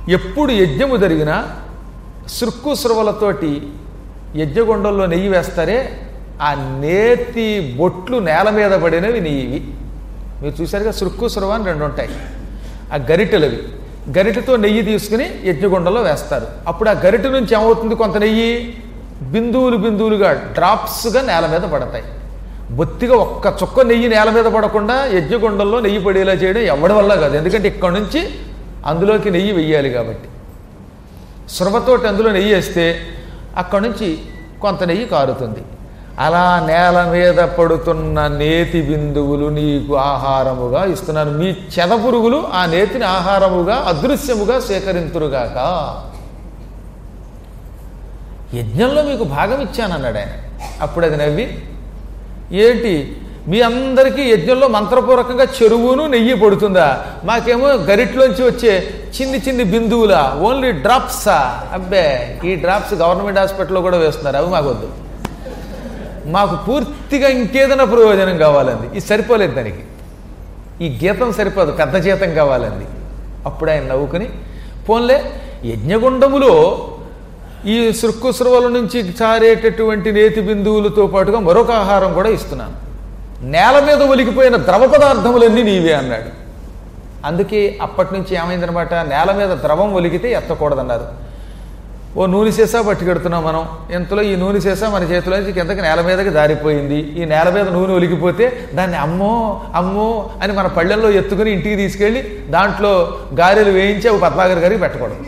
ఎప్పుడు యజ్ఞము జరిగినా సుర్కు సురవలతోటి యజ్ఞగుండంలో నెయ్యి వేస్తారే ఆ నేతి బొట్లు నేల మీద పడినవి నెయ్యివి మీరు చూసారుగా సుర్కు సురవ అని రెండు ఉంటాయి ఆ గరిటెలవి గరిటెతో నెయ్యి తీసుకుని యజ్ఞగుండంలో వేస్తారు అప్పుడు ఆ గరిటె నుంచి ఏమవుతుంది కొంత నెయ్యి బిందువులు బిందువులుగా డ్రాప్స్గా నేల మీద పడతాయి బొత్తిగా ఒక్క చుక్క నెయ్యి నేల మీద పడకుండా యజ్ఞగుండంలో నెయ్యి పడేలా చేయడం ఎవడి వల్ల కాదు ఎందుకంటే ఇక్కడ నుంచి అందులోకి నెయ్యి వెయ్యాలి కాబట్టి సురవతోటి అందులో నెయ్యి వేస్తే అక్కడ నుంచి కొంత నెయ్యి కారుతుంది అలా నేల మీద పడుతున్న నేతి బిందువులు నీకు ఆహారముగా ఇస్తున్నాను మీ చెదపురుగులు ఆ నేతిని ఆహారముగా అదృశ్యముగా స్వీకరింతురుగాక యజ్ఞంలో మీకు భాగం ఇచ్చానన్నాడు ఆయన అప్పుడు అది నవ్వి ఏంటి మీ అందరికీ యజ్ఞంలో మంత్రపూర్వకంగా చెరువును నెయ్యి పడుతుందా మాకేమో గరిట్లోంచి వచ్చే చిన్ని చిన్ని బిందువులా ఓన్లీ డ్రాప్సా అబ్బే ఈ డ్రాప్స్ గవర్నమెంట్ హాస్పిటల్లో కూడా వేస్తున్నారు అవి మాకొద్దు మాకు పూర్తిగా ఇంకేదైనా ప్రయోజనం కావాలండి ఇది సరిపోలేదు దానికి ఈ గీతం సరిపోదు పెద్ద జీతం కావాలండి అప్పుడు ఆయన నవ్వుకుని పోన్లే యజ్ఞగుండములో ఈ సృక్కుస్రవల నుంచి చారేటటువంటి నేతి బిందువులతో పాటుగా మరొక ఆహారం కూడా ఇస్తున్నాను నేల మీద ఒలికిపోయిన ద్రవ పదార్థములన్నీ నీవే అన్నాడు అందుకే అప్పటి నుంచి ఏమైందనమాట నేల మీద ద్రవం ఒలికితే ఎత్తకూడదన్నారు ఓ నూనె సీసా పట్టుకెడుతున్నాం మనం ఇంతలో ఈ నూనె సీసా మన చేతిలోంచి కిందకి నేల మీదకి జారిపోయింది ఈ నేల మీద నూనె ఒలికిపోతే దాన్ని అమ్మో అమ్మో అని మన పళ్ళెల్లో ఎత్తుకుని ఇంటికి తీసుకెళ్ళి దాంట్లో గారెలు వేయించి అవి పద్మాగర్ గారికి పెట్టకూడదు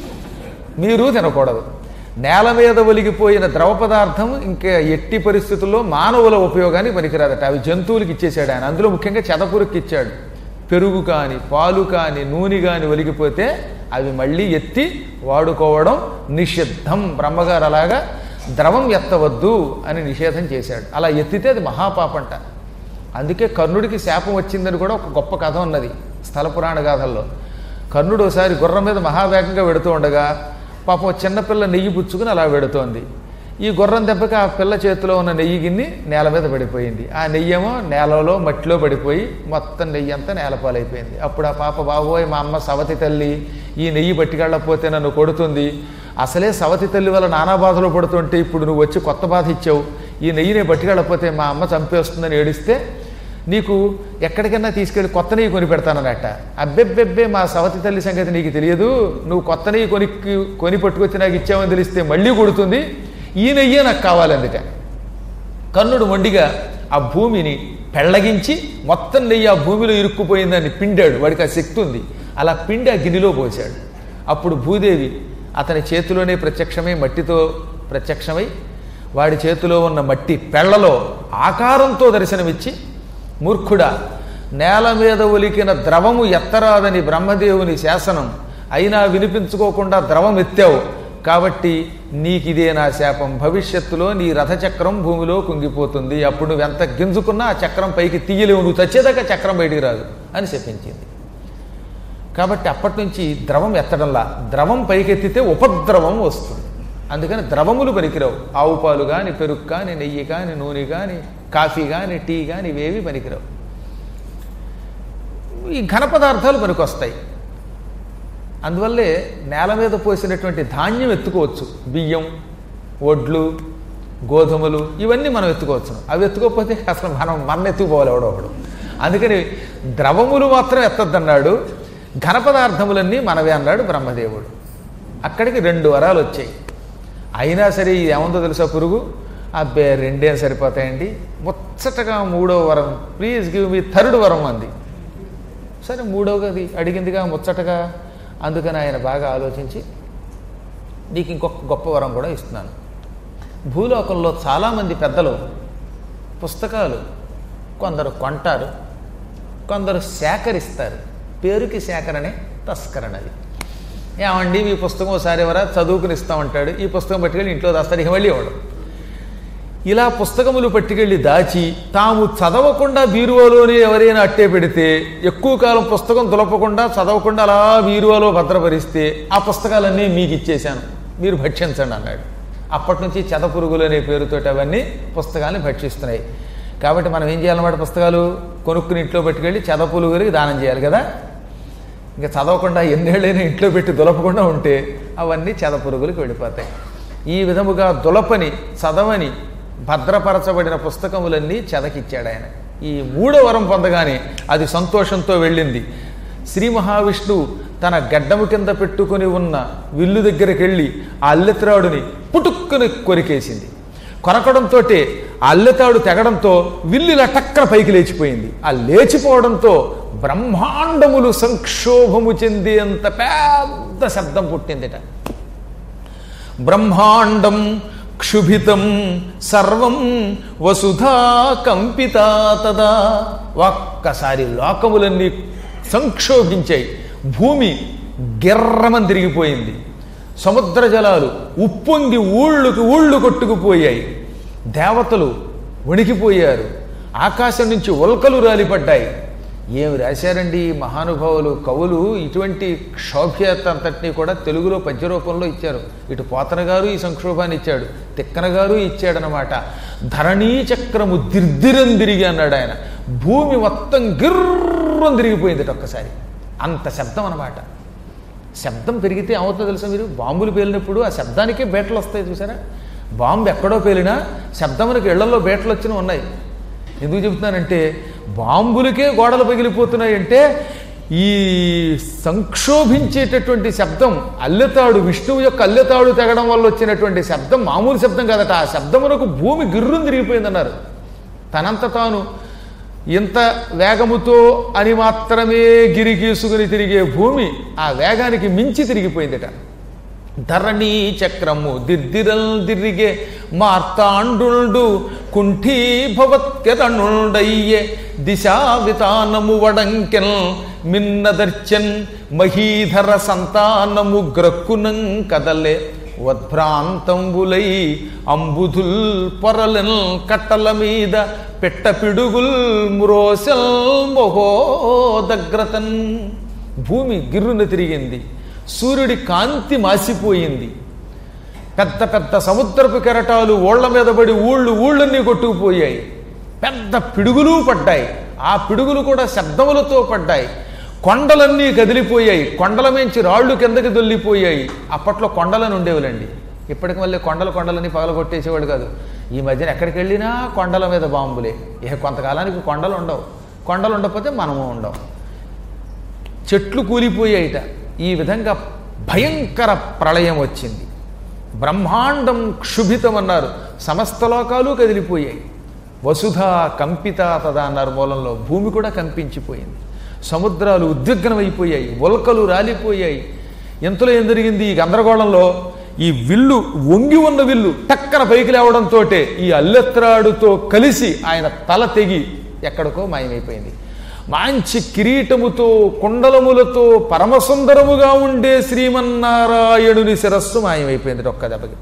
మీరు తినకూడదు నేల మీద ఒలిగిపోయిన ద్రవ పదార్థం ఇంకా ఎట్టి పరిస్థితుల్లో మానవుల ఉపయోగానికి పనికిరాదట అవి జంతువులకి ఇచ్చేసాడు ఆయన అందులో ముఖ్యంగా చెదపురుకి ఇచ్చాడు పెరుగు కానీ పాలు కానీ నూనె కానీ ఒలిగిపోతే అవి మళ్ళీ ఎత్తి వాడుకోవడం నిషిద్ధం బ్రహ్మగారు అలాగా ద్రవం ఎత్తవద్దు అని నిషేధం చేశాడు అలా ఎత్తితే అది మహాపాపంట అందుకే కర్ణుడికి శాపం వచ్చిందని కూడా ఒక గొప్ప కథ ఉన్నది స్థల పురాణ గాథల్లో కర్ణుడు ఒకసారి గుర్రం మీద మహావేగంగా వెడుతూ ఉండగా పాపం ఓ చిన్నపిల్ల నెయ్యి పుచ్చుకుని అలా వెడుతోంది ఈ గుర్రం దెబ్బకి ఆ పిల్ల చేతిలో ఉన్న నెయ్యి గిన్నె నేల మీద పడిపోయింది ఆ నెయ్యి ఏమో నేలలో మట్టిలో పడిపోయి మొత్తం నెయ్యి అంతా నేలపాలైపోయింది అప్పుడు ఆ పాప బాబోయ్ మా అమ్మ సవతి తల్లి ఈ నెయ్యి పట్టుకెళ్ళకపోతే నన్ను కొడుతుంది అసలే సవతి తల్లి వల్ల నానా బాధలు పడుతుంటే ఇప్పుడు నువ్వు వచ్చి కొత్త బాధ ఇచ్చావు ఈ నెయ్యిని పట్టుకెళ్ళకపోతే మా అమ్మ చంపేస్తుందని ఏడిస్తే నీకు ఎక్కడికైనా తీసుకెళ్ళి కొత్త నెయ్యి కొని పెడతానన్నట అబ్బెబ్బెబ్బే మా సవతి తల్లి సంగతి నీకు తెలియదు నువ్వు కొత్త నెయ్యి కొని కొని పట్టుకొచ్చి నాకు ఇచ్చావని తెలిస్తే మళ్ళీ కొడుతుంది ఈ నెయ్యే నాకు కావాలందిట కర్ణుడు మొండిగా ఆ భూమిని పెళ్ళగించి మొత్తం నెయ్యి ఆ భూమిలో ఇరుక్కుపోయిందని పిండాడు వాడికి ఆ శక్తి ఉంది అలా పిండి ఆ గిన్నెలో పోశాడు అప్పుడు భూదేవి అతని చేతిలోనే ప్రత్యక్షమై మట్టితో ప్రత్యక్షమై వాడి చేతిలో ఉన్న మట్టి పెళ్లలో ఆకారంతో దర్శనమిచ్చి మూర్ఖుడా నేల మీద ఒలికిన ద్రవము ఎత్తరాదని బ్రహ్మదేవుని శాసనం అయినా వినిపించుకోకుండా ద్రవం ఎత్తావు కాబట్టి నీకిదే నా శాపం భవిష్యత్తులో నీ రథచక్రం భూమిలో కుంగిపోతుంది అప్పుడు నువ్వు ఎంత గింజుకున్నా ఆ చక్రం పైకి తీయలేవు నువ్వు చచ్చేదాకా చక్రం బయటికి రాదు అని చెప్పించింది కాబట్టి అప్పటి నుంచి ద్రవం ఎత్తడంలా ద్రవం పైకెత్తితే ఉపద్రవం వస్తుంది అందుకని ద్రవములు పనికిరావు ఆవు పాలు కానీ పెరుగు కానీ నెయ్యి కానీ నూనె కానీ కాఫీ కానీ టీ కానీ ఇవేవి పనికిరావు ఈ ఘన పదార్థాలు పనికొస్తాయి అందువల్లే నేల మీద పోసినటువంటి ధాన్యం ఎత్తుకోవచ్చు బియ్యం వడ్లు గోధుమలు ఇవన్నీ మనం ఎత్తుకోవచ్చు అవి ఎత్తుకోకపోతే అసలు మనం మన ఎత్తుకుపోవాలి ఎవడో ఒకడు అందుకని ద్రవములు మాత్రం ఎత్తద్దన్నాడు ఘన పదార్థములన్నీ మనవే అన్నాడు బ్రహ్మదేవుడు అక్కడికి రెండు వరాలు వచ్చాయి అయినా సరే ఇది ఏముందో తెలుసా పురుగు అబ్బే రెండేం సరిపోతాయండి ముచ్చటగా మూడో వరం ప్లీజ్ గివ్ మీ థర్డ్ వరం అంది సరే మూడవది అడిగిందిగా ముచ్చటగా అందుకని ఆయన బాగా ఆలోచించి నీకు ఇంకొక గొప్ప వరం కూడా ఇస్తున్నాను భూలోకంలో చాలామంది పెద్దలు పుస్తకాలు కొందరు కొంటారు కొందరు సేకరిస్తారు పేరుకి సేకరణే తస్కరణది ఏమండి మీ పుస్తకం ఒకసారి ఎవరా చదువుకుని ఇస్తామంటాడు ఈ పుస్తకం పట్టుకెళ్ళి ఇంట్లో దాస్తాడు ఇక మళ్ళీ ఇవ్వడం ఇలా పుస్తకములు పట్టుకెళ్ళి దాచి తాము చదవకుండా బీరువాలోనే ఎవరైనా అట్టే పెడితే ఎక్కువ కాలం పుస్తకం తులపకుండా చదవకుండా అలా బీరువాలో భద్రపరిస్తే ఆ పుస్తకాలన్నీ మీకు ఇచ్చేశాను మీరు భక్షించండి అన్నాడు అప్పటి నుంచి చెదపురుగులు అనే పేరుతోటి అవన్నీ పుస్తకాన్ని భక్షిస్తున్నాయి కాబట్టి మనం ఏం చేయాలన్నమాట పుస్తకాలు కొనుక్కుని ఇంట్లో పట్టుకెళ్ళి చెదపురుగులకి దానం చేయాలి కదా ఇంకా చదవకుండా ఎన్నేళ్ళైనా ఇంట్లో పెట్టి దులపకుండా ఉంటే అవన్నీ చెదపురుగులకు వెళ్ళిపోతాయి ఈ విధముగా దులపని చదవని భద్రపరచబడిన పుస్తకములన్నీ చెదకిచ్చాడు ఆయన ఈ మూడో వరం పొందగానే అది సంతోషంతో వెళ్ళింది శ్రీ మహావిష్ణువు తన గడ్డము కింద పెట్టుకుని ఉన్న విల్లు దగ్గరికి వెళ్ళి ఆ అల్లెత్రాడుని పుటుక్కుని కొరికేసింది కొరకడంతో ఆ అల్లెతాడు తెగడంతో విల్లు ఇలా టక్కన పైకి లేచిపోయింది ఆ లేచిపోవడంతో బ్రహ్మాండములు సంక్షోభము చెందేంత పెద్ద శబ్దం పుట్టిందిట బ్రహ్మాండం క్షుభితం సర్వం వసుధా కంపితా తదా ఒక్కసారి లోకములన్నీ సంక్షోభించాయి భూమి గిర్రమని తిరిగిపోయింది సముద్ర జలాలు ఉప్పొంగి ఊళ్ళుకి ఊళ్ళు కొట్టుకుపోయాయి దేవతలు వణికిపోయారు ఆకాశం నుంచి ఉల్కలు రాలిపడ్డాయి ఏమి రాశారండి ఈ మహానుభావులు కవులు ఇటువంటి క్షోభ్యత అంతటినీ కూడా తెలుగులో పద్య రూపంలో ఇచ్చారు ఇటు పోతన గారు ఈ సంక్షోభాన్ని ఇచ్చాడు తిక్కన గారు ఇచ్చాడనమాట ధరణీ చక్రము దిర్దిరం తిరిగి అన్నాడు ఆయన భూమి మొత్తం గిర్రం తిరిగిపోయింది ఒక్కసారి అంత శబ్దం అనమాట శబ్దం పెరిగితే ఏమవుతుందో తెలుసా మీరు బాంబులు పేలినప్పుడు ఆ శబ్దానికే బేటలు వస్తాయి చూసారా బాంబు ఎక్కడో పేలినా శబ్దమునకు ఇళ్లలో బేటలు వచ్చినవి ఉన్నాయి ఎందుకు చెబుతున్నానంటే బాంబులకే గోడలు పగిలిపోతున్నాయి అంటే ఈ సంక్షోభించేటటువంటి శబ్దం అల్లెతాడు విష్ణువు యొక్క అల్లెతాడు తెగడం వల్ల వచ్చినటువంటి శబ్దం మామూలు శబ్దం కాదట ఆ శబ్దమునకు భూమి గిర్రును తిరిగిపోయిందన్నారు తనంత తాను ఇంత వేగముతో అని మాత్రమే గిరిగీసుకుని తిరిగే భూమి ఆ వేగానికి మించి తిరిగిపోయిందట ధరణీ చక్రము దిద్దిరల్ దిరిగే మార్తాండుండు కుంఠీభవత్యతనుండయ్యే దిశా వితానము వడంకెన్ మిన్నదర్చన్ మహీధర సంతానము గ్రక్కునం కదలే ఉద్భ్రాంతంబులై అంబుధుల్ పొరలెన్ కట్టల మీద పెట్ట పిడుగుల్ మురోసెల్ మొహోదగ్రతన్ భూమి గిర్రున తిరిగింది సూర్యుడి కాంతి మాసిపోయింది పెద్ద పెద్ద సముద్రపు కెరటాలు ఓళ్ల మీద పడి ఊళ్ళు ఊళ్ళన్నీ కొట్టుకుపోయాయి పెద్ద పిడుగులు పడ్డాయి ఆ పిడుగులు కూడా శబ్దములతో పడ్డాయి కొండలన్నీ కదిలిపోయాయి కొండల మించి రాళ్ళు కిందకి దొల్లిపోయాయి అప్పట్లో కొండలను ఉండేవులండి ఇప్పటికి మళ్ళీ కొండలు కొండలని పగలగొట్టేసేవాడు కాదు ఈ మధ్యన ఎక్కడికి వెళ్ళినా కొండల మీద బాంబులే ఇక కొంతకాలానికి కొండలు ఉండవు కొండలు ఉండకపోతే మనము ఉండవు చెట్లు కూలిపోయాయిట ఈ విధంగా భయంకర ప్రళయం వచ్చింది బ్రహ్మాండం క్షుభితం అన్నారు సమస్త లోకాలు కదిలిపోయాయి వసుధ కంపిత తదా అన్నారు మూలంలో భూమి కూడా కంపించిపోయింది సముద్రాలు ఉద్విగ్నమైపోయాయి ఉల్కలు రాలిపోయాయి ఎంతలో ఏం జరిగింది ఈ గందరగోళంలో ఈ విల్లు వంగి ఉన్న విల్లు టక్కన పైకి లేవడంతో ఈ అల్లెత్రాడుతో కలిసి ఆయన తల తెగి ఎక్కడికో మాయమైపోయింది మంచి కిరీటముతో కుండలములతో పరమసుందరముగా ఉండే శ్రీమన్నారాయణుని శిరస్సు మాయమైపోయింది ఒక్క దెబ్బకి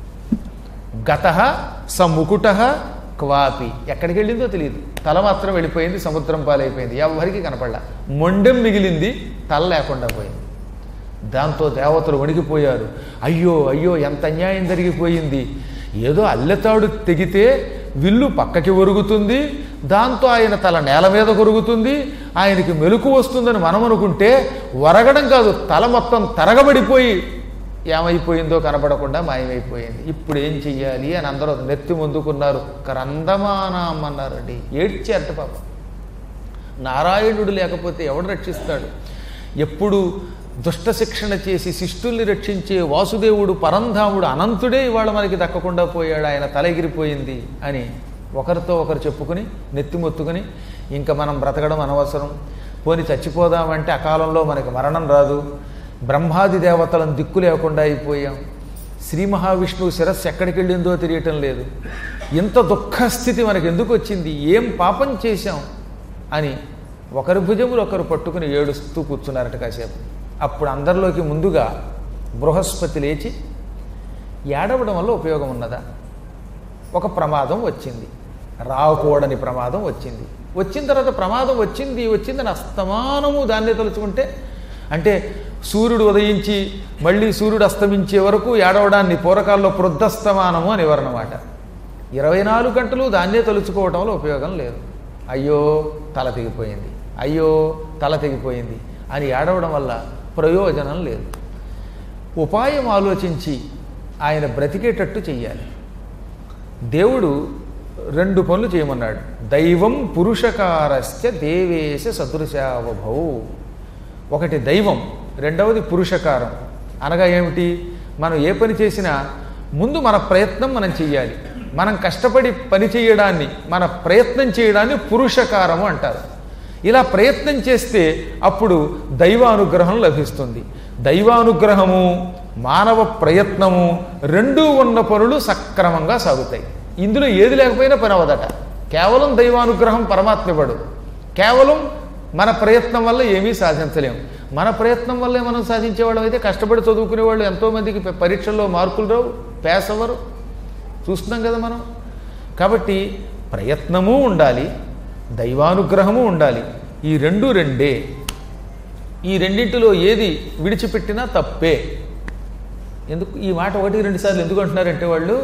గత స ముకుట క్వాపి ఎక్కడికి వెళ్ళిందో తెలియదు తల మాత్రం వెళ్ళిపోయింది సముద్రం పాలైపోయింది ఎవరికి కనపడలా మొండెం మిగిలింది తల లేకుండా పోయింది దాంతో దేవతలు వణికిపోయారు అయ్యో అయ్యో ఎంత అన్యాయం జరిగిపోయింది ఏదో అల్లెతాడు తెగితే విల్లు పక్కకి ఒరుగుతుంది దాంతో ఆయన తల నేల మీద కొరుగుతుంది ఆయనకి మెలకు వస్తుందని మనం అనుకుంటే వరగడం కాదు తల మొత్తం తరగబడిపోయి ఏమైపోయిందో కనపడకుండా మాయమైపోయింది ఇప్పుడు ఏం చెయ్యాలి అని అందరూ నెత్తి ముందుకున్నారు క్రందమానం అన్నారండి ఏడ్చారట పాప నారాయణుడు లేకపోతే ఎవడు రక్షిస్తాడు ఎప్పుడు దుష్ట శిక్షణ చేసి శిష్టుల్ని రక్షించే వాసుదేవుడు పరంధాముడు అనంతుడే ఇవాళ మనకి దక్కకుండా పోయాడు ఆయన తల ఎగిరిపోయింది అని ఒకరితో ఒకరు చెప్పుకుని నెత్తిమొత్తుకుని ఇంకా మనం బ్రతకడం అనవసరం పోని చచ్చిపోదామంటే అకాలంలో మనకి మరణం రాదు బ్రహ్మాది దేవతలను దిక్కు లేకుండా అయిపోయాం శ్రీ మహావిష్ణువు శిరస్సు ఎక్కడికి వెళ్ళిందో తెలియటం లేదు ఇంత దుఃఖస్థితి మనకు ఎందుకు వచ్చింది ఏం పాపం చేశాం అని ఒకరి భుజములు ఒకరు పట్టుకుని ఏడుస్తూ కూర్చున్నారట కాసేపు అప్పుడు అందరిలోకి ముందుగా బృహస్పతి లేచి ఏడవడం వల్ల ఉపయోగం ఉన్నదా ఒక ప్రమాదం వచ్చింది రాకూడని ప్రమాదం వచ్చింది వచ్చిన తర్వాత ప్రమాదం వచ్చింది వచ్చిందని అస్తమానము దాన్నే తలుచుకుంటే అంటే సూర్యుడు ఉదయించి మళ్ళీ సూర్యుడు అస్తమించే వరకు ఏడవడాన్ని పూర్వకాల్లో ప్రొద్దస్తమానము అని ఎవరన్నమాట ఇరవై నాలుగు గంటలు దాన్నే తలుచుకోవటం వల్ల ఉపయోగం లేదు అయ్యో తల తెగిపోయింది అయ్యో తల తెగిపోయింది అని ఏడవడం వల్ల ప్రయోజనం లేదు ఉపాయం ఆలోచించి ఆయన బ్రతికేటట్టు చెయ్యాలి దేవుడు రెండు పనులు చేయమన్నాడు దైవం పురుషకారస్య దేవేశ సదృశావభౌ ఒకటి దైవం రెండవది పురుషకారం అనగా ఏమిటి మనం ఏ పని చేసినా ముందు మన ప్రయత్నం మనం చెయ్యాలి మనం కష్టపడి పని చేయడాన్ని మన ప్రయత్నం చేయడాన్ని పురుషకారము అంటారు ఇలా ప్రయత్నం చేస్తే అప్పుడు దైవానుగ్రహం లభిస్తుంది దైవానుగ్రహము మానవ ప్రయత్నము రెండూ ఉన్న పనులు సక్రమంగా సాగుతాయి ఇందులో ఏది లేకపోయినా పని అవ్వదట కేవలం దైవానుగ్రహం పరమాత్మ ఇవ్వడు కేవలం మన ప్రయత్నం వల్ల ఏమీ సాధించలేము మన ప్రయత్నం వల్లే మనం సాధించేవాళ్ళం అయితే కష్టపడి చదువుకునే వాళ్ళు ఎంతోమందికి ప- పరీక్షల్లో మార్కులు రావు పాస్ అవ్వరు చూస్తున్నాం కదా మనం కాబట్టి ప్రయత్నము ఉండాలి దైవానుగ్రహము ఉండాలి ఈ రెండు రెండే ఈ రెండింటిలో ఏది విడిచిపెట్టినా తప్పే ఎందుకు ఈ మాట ఒకటి రెండు సార్లు ఎందుకు అంటున్నారంటే వాళ్ళు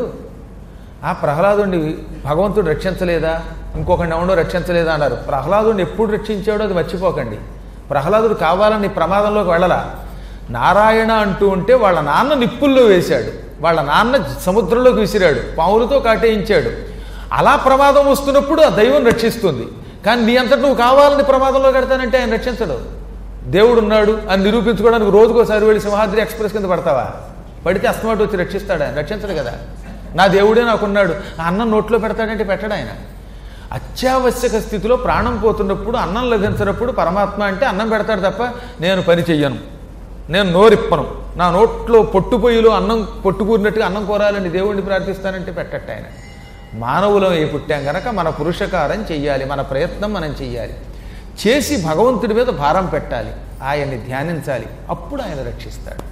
ఆ ప్రహ్లాదుని భగవంతుడు రక్షించలేదా ఇంకొకటి ఎవడో రక్షించలేదా అన్నారు ప్రహ్లాదుని ఎప్పుడు రక్షించాడో అది మర్చిపోకండి ప్రహ్లాదుడు కావాలని ప్రమాదంలోకి వెళ్ళలా నారాయణ అంటూ ఉంటే వాళ్ళ నాన్న నిప్పుల్లో వేశాడు వాళ్ళ నాన్న సముద్రంలోకి విసిరాడు పావులతో కాటేయించాడు అలా ప్రమాదం వస్తున్నప్పుడు ఆ దైవం రక్షిస్తుంది కానీ నీ అంతట నువ్వు కావాలని ప్రమాదంలో కడతానంటే ఆయన రక్షించడు దేవుడు ఉన్నాడు అని నిరూపించుకోవడానికి రోజుకోసారి వెళ్ళి సింహాద్రి ఎక్స్ప్రెస్ కింద పడతావా పడితే అస్తమాట వచ్చి రక్షిస్తాడు ఆయన రక్షించడు కదా నా దేవుడే నాకున్నాడు ఆ అన్నం నోట్లో పెడతాడంటే పెట్టడు ఆయన అత్యావశ్యక స్థితిలో ప్రాణం పోతున్నప్పుడు అన్నం లభించినప్పుడు పరమాత్మ అంటే అన్నం పెడతాడు తప్ప నేను పని చెయ్యను నేను నోరిప్పను నా నోట్లో పొట్టుపొయ్యిలో అన్నం పొట్టుకూరినట్టుగా అన్నం కోరాలని దేవుడిని ప్రార్థిస్తానంటే పెట్టట్టు ఆయన మానవులం ఏ పుట్టాం గనక మన పురుషకారం చెయ్యాలి మన ప్రయత్నం మనం చెయ్యాలి చేసి భగవంతుడి మీద భారం పెట్టాలి ఆయన్ని ధ్యానించాలి అప్పుడు ఆయన రక్షిస్తాడు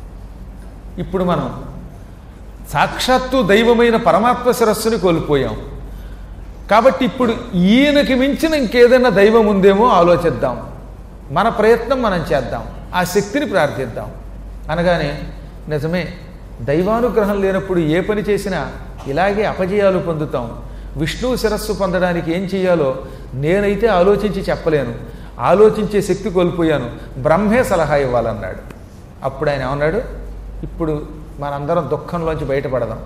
ఇప్పుడు మనం సాక్షాత్తు దైవమైన పరమాత్మ శిరస్సుని కోల్పోయాం కాబట్టి ఇప్పుడు ఈయనకి మించిన ఇంకేదైనా దైవం ఉందేమో ఆలోచిద్దాం మన ప్రయత్నం మనం చేద్దాం ఆ శక్తిని ప్రార్థిద్దాం అనగానే నిజమే దైవానుగ్రహం లేనప్పుడు ఏ పని చేసినా ఇలాగే అపజయాలు పొందుతాం విష్ణువు శిరస్సు పొందడానికి ఏం చేయాలో నేనైతే ఆలోచించి చెప్పలేను ఆలోచించే శక్తి కోల్పోయాను బ్రహ్మే సలహా ఇవ్వాలన్నాడు అప్పుడు ఆయన ఏమన్నాడు ఇప్పుడు మనందరం దుఃఖంలోంచి బయటపడదాం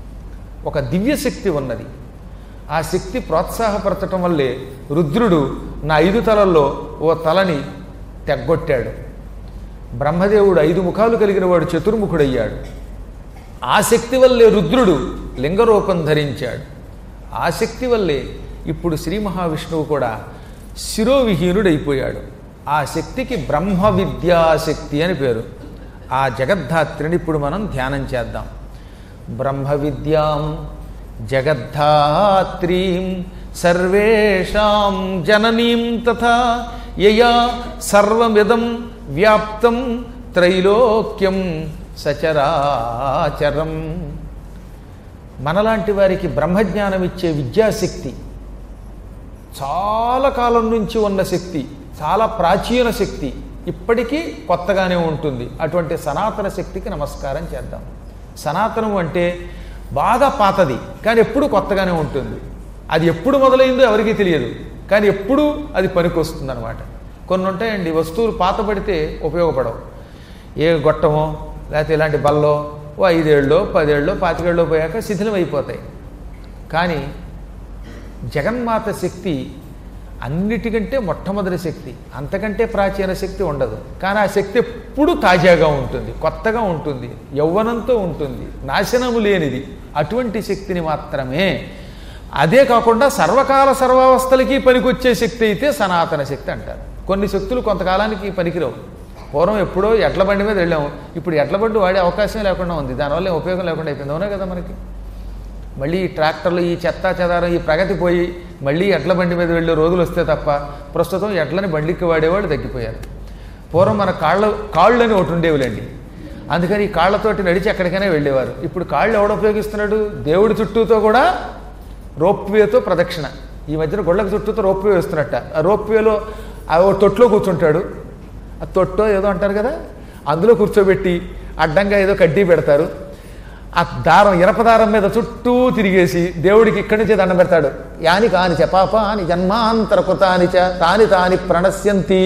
ఒక దివ్య శక్తి ఉన్నది ఆ శక్తి ప్రోత్సాహపరచటం వల్లే రుద్రుడు నా ఐదు తలల్లో ఓ తలని తెగ్గొట్టాడు బ్రహ్మదేవుడు ఐదు ముఖాలు కలిగిన వాడు చతుర్ముఖుడయ్యాడు ఆ శక్తి వల్లే రుద్రుడు లింగరూపం ధరించాడు ఆ శక్తి వల్లే ఇప్పుడు శ్రీ మహావిష్ణువు కూడా శిరోవిహీనుడైపోయాడు ఆ శక్తికి బ్రహ్మ విద్యాశక్తి అని పేరు ఆ జగద్ధాత్రిని ఇప్పుడు మనం ధ్యానం చేద్దాం బ్రహ్మ విద్యాం జగద్ధాత్రీం సర్వేషాం జననీం తథా యయా సర్వమిదం వ్యాప్తం త్రైలోక్యం సచరాచరం మనలాంటి వారికి బ్రహ్మజ్ఞానం ఇచ్చే విద్యాశక్తి చాలా కాలం నుంచి ఉన్న శక్తి చాలా ప్రాచీన శక్తి ఇప్పటికీ కొత్తగానే ఉంటుంది అటువంటి సనాతన శక్తికి నమస్కారం చేద్దాం సనాతనం అంటే బాగా పాతది కానీ ఎప్పుడు కొత్తగానే ఉంటుంది అది ఎప్పుడు మొదలైందో ఎవరికీ తెలియదు కానీ ఎప్పుడు అది పనికొస్తుంది అనమాట కొన్ని ఉంటాయండి వస్తువులు పాత పడితే ఉపయోగపడవు ఏ గొట్టమో లేకపోతే ఇలాంటి బల్లో ఓ ఐదేళ్ళలో పదేళ్ళలో పాతికేళ్ళలో పోయాక శిథిలం అయిపోతాయి కానీ జగన్మాత శక్తి అన్నిటికంటే మొట్టమొదటి శక్తి అంతకంటే ప్రాచీన శక్తి ఉండదు కానీ ఆ శక్తి ఎప్పుడూ తాజాగా ఉంటుంది కొత్తగా ఉంటుంది యవ్వనంతో ఉంటుంది నాశనము లేనిది అటువంటి శక్తిని మాత్రమే అదే కాకుండా సర్వకాల సర్వావస్థలకి పనికొచ్చే శక్తి అయితే సనాతన శక్తి అంటారు కొన్ని శక్తులు కొంతకాలానికి పనికిరావు పూర్వం ఎప్పుడో ఎడ్ల బండి మీద వెళ్ళాము ఇప్పుడు ఎడ్ల బండి వాడే అవకాశం లేకుండా ఉంది దానివల్ల ఏం ఉపయోగం లేకుండా అయిపోయింది అవునా కదా మనకి మళ్ళీ ఈ ట్రాక్టర్లు ఈ చెత్త చెదారం ఈ ప్రగతి పోయి మళ్ళీ ఎడ్ల బండి మీద వెళ్ళే రోజులు వస్తే తప్ప ప్రస్తుతం ఎడ్లని బండికి వాడేవాళ్ళు తగ్గిపోయారు పూర్వం మన కాళ్ళ కాళ్ళు అని ఒకటి ఉండేవిలేండి అందుకని ఈ కాళ్ళతోటి నడిచి ఎక్కడికైనా వెళ్ళేవారు ఇప్పుడు కాళ్ళు ఎవడు ఉపయోగిస్తున్నాడు దేవుడి చుట్టూతో కూడా రోప్వేతో ప్రదక్షిణ ఈ మధ్యన గొళ్ళకి చుట్టూతో రోప్వే వేస్తున్నట్ట ఆ రోప్వేలో ఆ ఓ తొట్లో కూర్చుంటాడు ఆ తొట్టో ఏదో అంటారు కదా అందులో కూర్చోబెట్టి అడ్డంగా ఏదో కడ్డీ పెడతారు ఆ దారం ఇనప దారం మీద చుట్టూ తిరిగేసి దేవుడికి ఇక్కడి నుంచే దండం పెడతాడు యాని కాని చ పాప అని జన్మాంతర కృతాని చ తాని తాని ప్రణశ్యంతి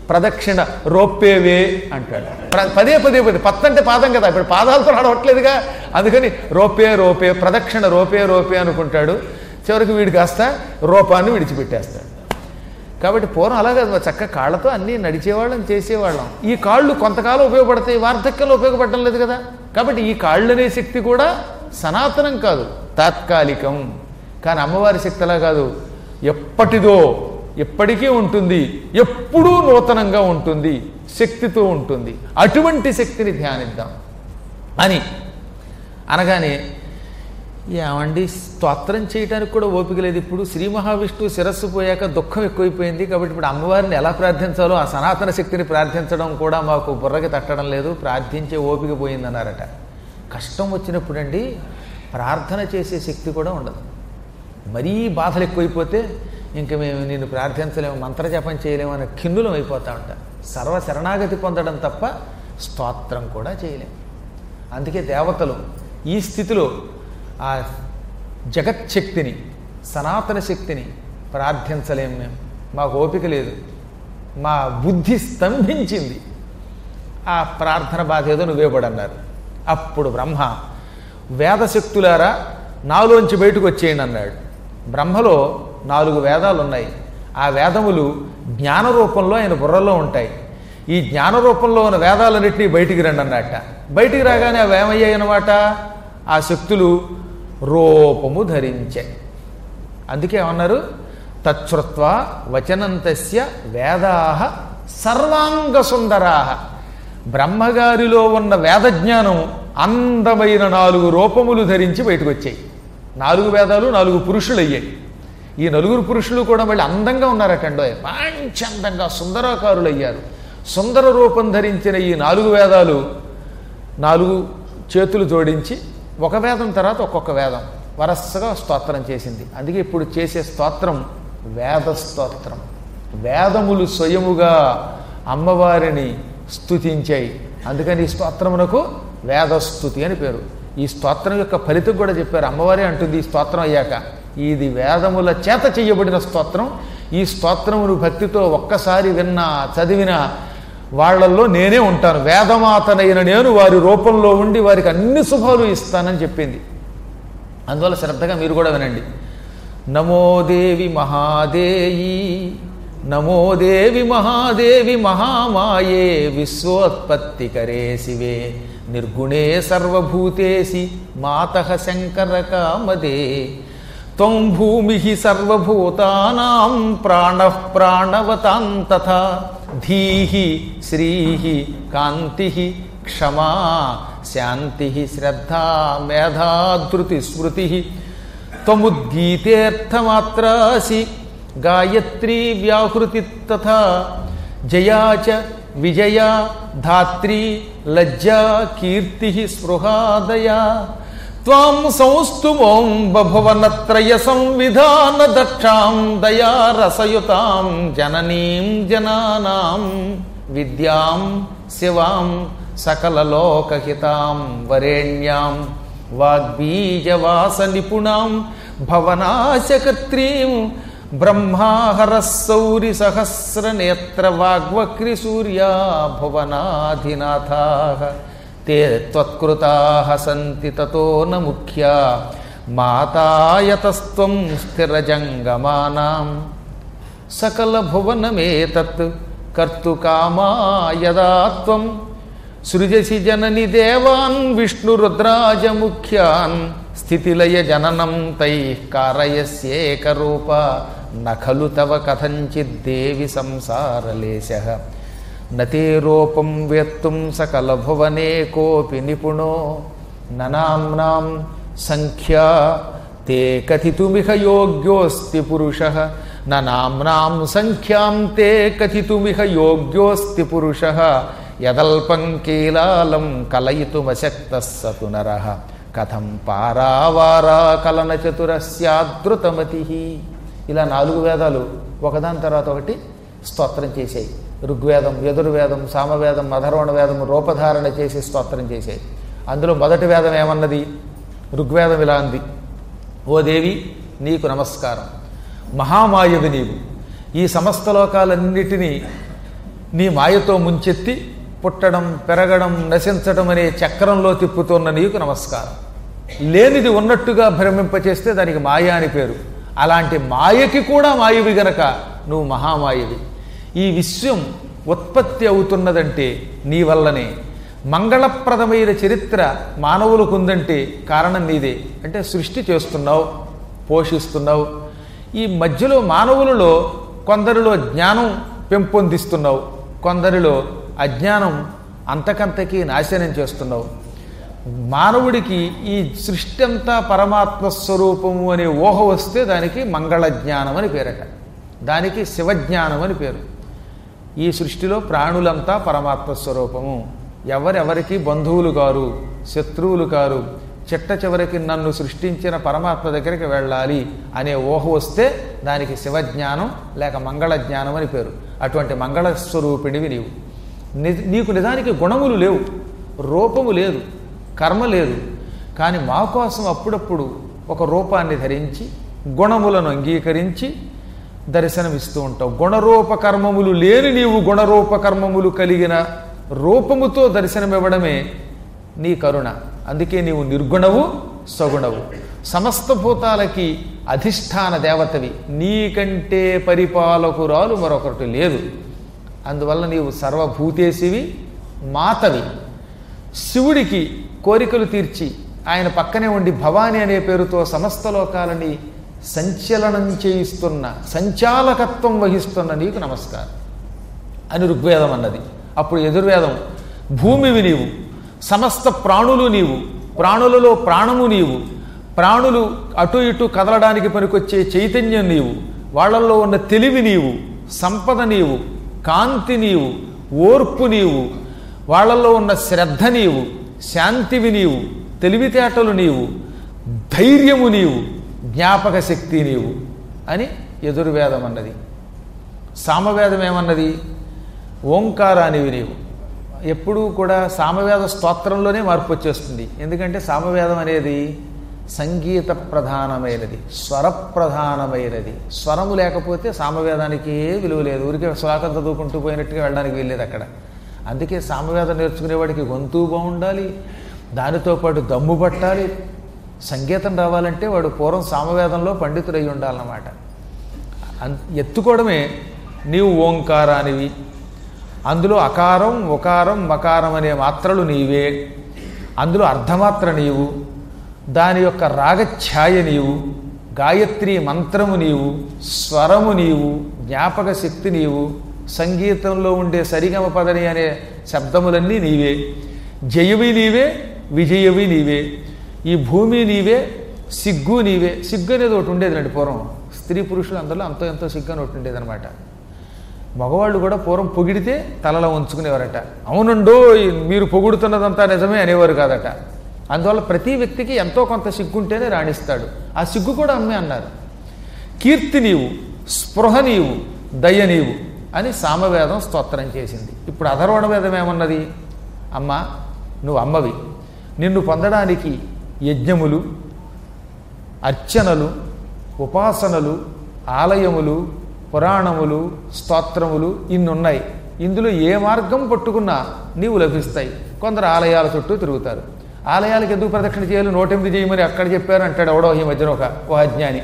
ప్రదక్షిణ రోప్పేవే అంటాడు ప్ర- పదే పదే పదే పత్ అంటే పాదం కదా ఇప్పుడు పాదాలతో నడవట్లేదుగా అందుకని రోపే రోపే ప్రదక్షిణ రోపే రోపే అనుకుంటాడు చివరికి వీడు కాస్త రూపాన్ని విడిచిపెట్టేస్తాడు కాబట్టి పూర్వం అలా కాదు చక్క కాళ్ళతో అన్నీ నడిచేవాళ్ళం చేసేవాళ్ళం ఈ కాళ్ళు కొంతకాలం ఉపయోగపడతాయి వార్ధక్యంలో ఉపయోగపడడం లేదు కదా కాబట్టి ఈ కాళ్ళు అనే శక్తి కూడా సనాతనం కాదు తాత్కాలికం కానీ అమ్మవారి శక్తి అలా కాదు ఎప్పటిదో ఎప్పటికీ ఉంటుంది ఎప్పుడూ నూతనంగా ఉంటుంది శక్తితో ఉంటుంది అటువంటి శక్తిని ధ్యానిద్దాం అని అనగానే ఏమండి స్తోత్రం చేయడానికి కూడా ఓపిక లేదు ఇప్పుడు శ్రీ మహావిష్ణువు శిరస్సు పోయాక దుఃఖం ఎక్కువైపోయింది కాబట్టి ఇప్పుడు అమ్మవారిని ఎలా ప్రార్థించాలో ఆ సనాతన శక్తిని ప్రార్థించడం కూడా మాకు బుర్రకి తట్టడం లేదు ప్రార్థించే ఓపిక పోయిందన్నారట కష్టం వచ్చినప్పుడండి ప్రార్థన చేసే శక్తి కూడా ఉండదు మరీ బాధలు ఎక్కువైపోతే ఇంక మేము నిన్ను ప్రార్థించలేము మంత్రజపం చేయలేము అనే ఖిన్నులం అయిపోతా ఉంటాం సర్వ శరణాగతి పొందడం తప్ప స్తోత్రం కూడా చేయలేము అందుకే దేవతలు ఈ స్థితిలో ఆ జగచ్చక్తిని సనాతన శక్తిని ప్రార్థించలేము మేము మాకు ఓపిక లేదు మా బుద్ధి స్తంభించింది ఆ ప్రార్థన బాధ ఏదో నువ్వే పడన్నారు అప్పుడు బ్రహ్మ వేదశక్తులారా నాలోంచి బయటకు వచ్చేయండి అన్నాడు బ్రహ్మలో నాలుగు వేదాలు ఉన్నాయి ఆ వేదములు జ్ఞాన రూపంలో ఆయన బుర్రలో ఉంటాయి ఈ జ్ఞాన రూపంలో ఉన్న వేదాలన్నింటినీ బయటికి రండి అన్నట్ట బయటికి రాగానే అవి ఏమయ్యాయి అన్నమాట ఆ శక్తులు రూపము ధరించాయి అందుకే ఏమన్నారు తచ్చుత్వ వచనంతస్య వేదాహ సర్వాంగ సుందరాహ బ్రహ్మగారిలో ఉన్న వేదజ్ఞానం అందమైన నాలుగు రూపములు ధరించి బయటకు వచ్చాయి నాలుగు వేదాలు నాలుగు పురుషులు అయ్యాయి ఈ నలుగురు పురుషులు కూడా మళ్ళీ అందంగా ఉన్నారటండో మంచి అందంగా సుందరాకారులు అయ్యారు సుందర రూపం ధరించిన ఈ నాలుగు వేదాలు నాలుగు చేతులు జోడించి ఒక వేదం తర్వాత ఒక్కొక్క వేదం వరసగా స్తోత్రం చేసింది అందుకే ఇప్పుడు చేసే స్తోత్రం వేద స్తోత్రం వేదములు స్వయముగా అమ్మవారిని స్తుతించాయి అందుకని ఈ స్తోత్రమునకు వేదస్థుతి అని పేరు ఈ స్తోత్రం యొక్క ఫలితం కూడా చెప్పారు అమ్మవారే అంటుంది ఈ స్తోత్రం అయ్యాక ఇది వేదముల చేత చేయబడిన స్తోత్రం ఈ స్తోత్రమును భక్తితో ఒక్కసారి విన్నా చదివినా వాళ్ళల్లో నేనే ఉంటాను వేదమాతనైన నేను వారి రూపంలో ఉండి వారికి అన్ని శుభాలు ఇస్తానని చెప్పింది అందువల్ల శ్రద్ధగా మీరు కూడా వినండి నమో దేవి మహాదేయి నమో దేవి మహాదేవి మహామాయే విశ్వోత్పత్తికరే శివే నిర్గుణే సర్వభూతేసి మాత శంకర కామదే త్వం భూమి సర్వభూతానాం ప్రాణ ప్రాణవతాం తథా ధీహి శ్రీ కాంతి క్షమా శాంతి శ్రద్ధా మేధా ధృతి స్మృతి త్వముద్గీతేర్థమాత్రాసి గాయత్రీ వ్యాహృతి తథా జయా చ విజయా ధాత్రీ లజ్జా కీర్తి స్పృహాదయా త్వాం సంస్తుమోం బభువనత్రయ సంవిధాన దక్షాం దయా రసయుతాం జననీం జనానాం విద్యాం శివాం సకలలోకహితాం వరేణ్యాం వాగ్బీజవాస నిపుణాం భవనాశకత్రీం బ్రహ్మాహరస్సౌరి సహస్రనేత్ర వాగ్వక్రి సూర్యా భువనాధినాథా తే త్వత్కృతా సంతి తతో న ముఖ్యా మాతాయతస్త్వం స్థిరజంగమానాం సకలభువనమేతత్ కర్తుకామా యదా త్వం సృజసి జనని దేవాన్ విష్ణురుద్రాజముఖ్యాన్ స్థితిలయ జననం తై కారయస్యేకరూప నఖలు తవ కథంచిద్దేవి సంసారలేశ నతే రూపం వేత్తుం సకలభువనే కోపి నిపుణో ననాంనాం సంఖ్యా తే కథితుమిహ యోగ్యోస్తి పురుష నామ్నాం సంఖ్యాం తే కథితుమిహ యోగ్యోస్తి పురుష యదల్పం కీలాలం కలయితుమశక్త సతు నర కథం పారావారా కలన చతురస్యాదృతమతి ఇలా నాలుగు వేదాలు ఒకదాని తర్వాత ఒకటి స్తోత్రం చేశాయి ఋగ్వేదం యదుర్వేదం సామవేదం అధర్వణ వేదం రూపధారణ చేసి స్తోత్రం చేశాయి అందులో మొదటి వేదం ఏమన్నది ఋగ్వేదం ఇలా అంది ఓ దేవి నీకు నమస్కారం మహామాయవి నీవు ఈ సమస్త లోకాలన్నిటినీ నీ మాయతో ముంచెత్తి పుట్టడం పెరగడం నశించడం అనే చక్రంలో తిప్పుతున్న నీకు నమస్కారం లేనిది ఉన్నట్టుగా భ్రమింపచేస్తే దానికి మాయ అని పేరు అలాంటి మాయకి కూడా మాయవి గనక నువ్వు మహామాయవి ఈ విశ్వం ఉత్పత్తి అవుతున్నదంటే నీ వల్లనే మంగళప్రదమైన చరిత్ర మానవులకు ఉందంటే కారణం నీదే అంటే సృష్టి చేస్తున్నావు పోషిస్తున్నావు ఈ మధ్యలో మానవులలో కొందరిలో జ్ఞానం పెంపొందిస్తున్నావు కొందరిలో అజ్ఞానం అంతకంతకీ నాశనం చేస్తున్నావు మానవుడికి ఈ సృష్టి అంతా పరమాత్మ స్వరూపము అనే ఊహ వస్తే దానికి మంగళ జ్ఞానం అని పేరట దానికి శివజ్ఞానం అని పేరు ఈ సృష్టిలో ప్రాణులంతా పరమాత్మ స్వరూపము ఎవరెవరికి బంధువులు కారు శత్రువులు కారు చిట్ట చివరికి నన్ను సృష్టించిన పరమాత్మ దగ్గరికి వెళ్ళాలి అనే ఊహ వస్తే దానికి శివజ్ఞానం లేక మంగళ జ్ఞానం అని పేరు అటువంటి మంగళ స్వరూపిణివి నీవు ని- నీకు నిజానికి గుణములు లేవు రూపము లేదు కర్మ లేదు కానీ మా కోసం అప్పుడప్పుడు ఒక రూపాన్ని ధరించి గుణములను అంగీకరించి దర్శనమిస్తూ ఉంటావు గుణరూప కర్మములు లేని నీవు గుణరూప కర్మములు కలిగిన రూపముతో దర్శనమివ్వడమే నీ కరుణ అందుకే నీవు నిర్గుణవు సగుణవు సమస్త భూతాలకి అధిష్టాన దేవతవి నీకంటే పరిపాలకురాలు మరొకటి లేదు అందువల్ల నీవు సర్వభూతేశివి మాతవి శివుడికి కోరికలు తీర్చి ఆయన పక్కనే ఉండి భవాని అనే పేరుతో సమస్త లోకాలని సంచలనం చేయిస్తున్న సంచాలకత్వం వహిస్తున్న నీకు నమస్కారం అని ఋగ్వేదం అన్నది అప్పుడు ఎదుర్వేదం భూమివి నీవు సమస్త ప్రాణులు నీవు ప్రాణులలో ప్రాణము నీవు ప్రాణులు అటు ఇటు కదలడానికి పనికొచ్చే చైతన్యం నీవు వాళ్ళల్లో ఉన్న తెలివి నీవు సంపద నీవు కాంతి నీవు ఓర్పు నీవు వాళ్ళల్లో ఉన్న శ్రద్ధ నీవు శాంతివి నీవు తెలివితేటలు నీవు ధైర్యము నీవు జ్ఞాపక శక్తి నీవు అని ఎదుర్వేదం అన్నది సామవేదం ఏమన్నది ఓంకారానివి నీవు ఎప్పుడూ కూడా సామవేద స్తోత్రంలోనే మార్పు వచ్చేస్తుంది ఎందుకంటే సామవేదం అనేది సంగీత ప్రధానమైనది స్వర ప్రధానమైనది స్వరము లేకపోతే సామవేదానికి ఏ విలువ లేదు ఊరికే శ్లోకం చదువుకుంటూ పోయినట్టుగా వెళ్ళడానికి వీల్లేదు అక్కడ అందుకే సామవేదం నేర్చుకునేవాడికి గొంతు బాగుండాలి దానితో పాటు దమ్ము పట్టాలి సంగీతం రావాలంటే వాడు పూర్వం సామవేదంలో పండితుడై ఉండాలన్నమాట అన్- ఎత్తుకోవడమే నీవు ఓంకారానివి అందులో అకారం ఉకారం మకారం అనే మాత్రలు నీవే అందులో అర్ధమాత్ర నీవు దాని యొక్క రాగఛాయ నీవు గాయత్రి మంత్రము నీవు స్వరము నీవు జ్ఞాపక శక్తి నీవు సంగీతంలో ఉండే సరిగమ పదని అనే శబ్దములన్నీ నీవే జయవి నీవే విజయవి నీవే ఈ భూమి నీవే సిగ్గు నీవే సిగ్గు అనేది ఒకటి ఉండేది పూర్వం స్త్రీ పురుషులు అందరిలో అంతో ఎంతో సిగ్గు అని ఒకటి ఉండేది అనమాట మగవాళ్ళు కూడా పూర్వం పొగిడితే తలలో ఉంచుకునేవారట అవునండో మీరు పొగుడుతున్నదంతా నిజమే అనేవారు కాదట అందువల్ల ప్రతి వ్యక్తికి ఎంతో కొంత సిగ్గుంటేనే రాణిస్తాడు ఆ సిగ్గు కూడా అమ్మే అన్నారు కీర్తి నీవు స్పృహ నీవు దయ నీవు అని సామవేదం స్తోత్రం చేసింది ఇప్పుడు అధర్వణ వేదం ఏమన్నది అమ్మ నువ్వు అమ్మవి నిన్ను పొందడానికి యజ్ఞములు అర్చనలు ఉపాసనలు ఆలయములు పురాణములు స్తోత్రములు ఇన్నున్నాయి ఇందులో ఏ మార్గం పట్టుకున్నా నీవు లభిస్తాయి కొందరు ఆలయాల చుట్టూ తిరుగుతారు ఆలయాలకు ఎందుకు ప్రదక్షిణ చేయాలి నూటెనిమిది చేయమని అక్కడ చెప్పారు అంటాడు ఎవడో ఈ మధ్యన ఒక ఓ అజ్ఞాని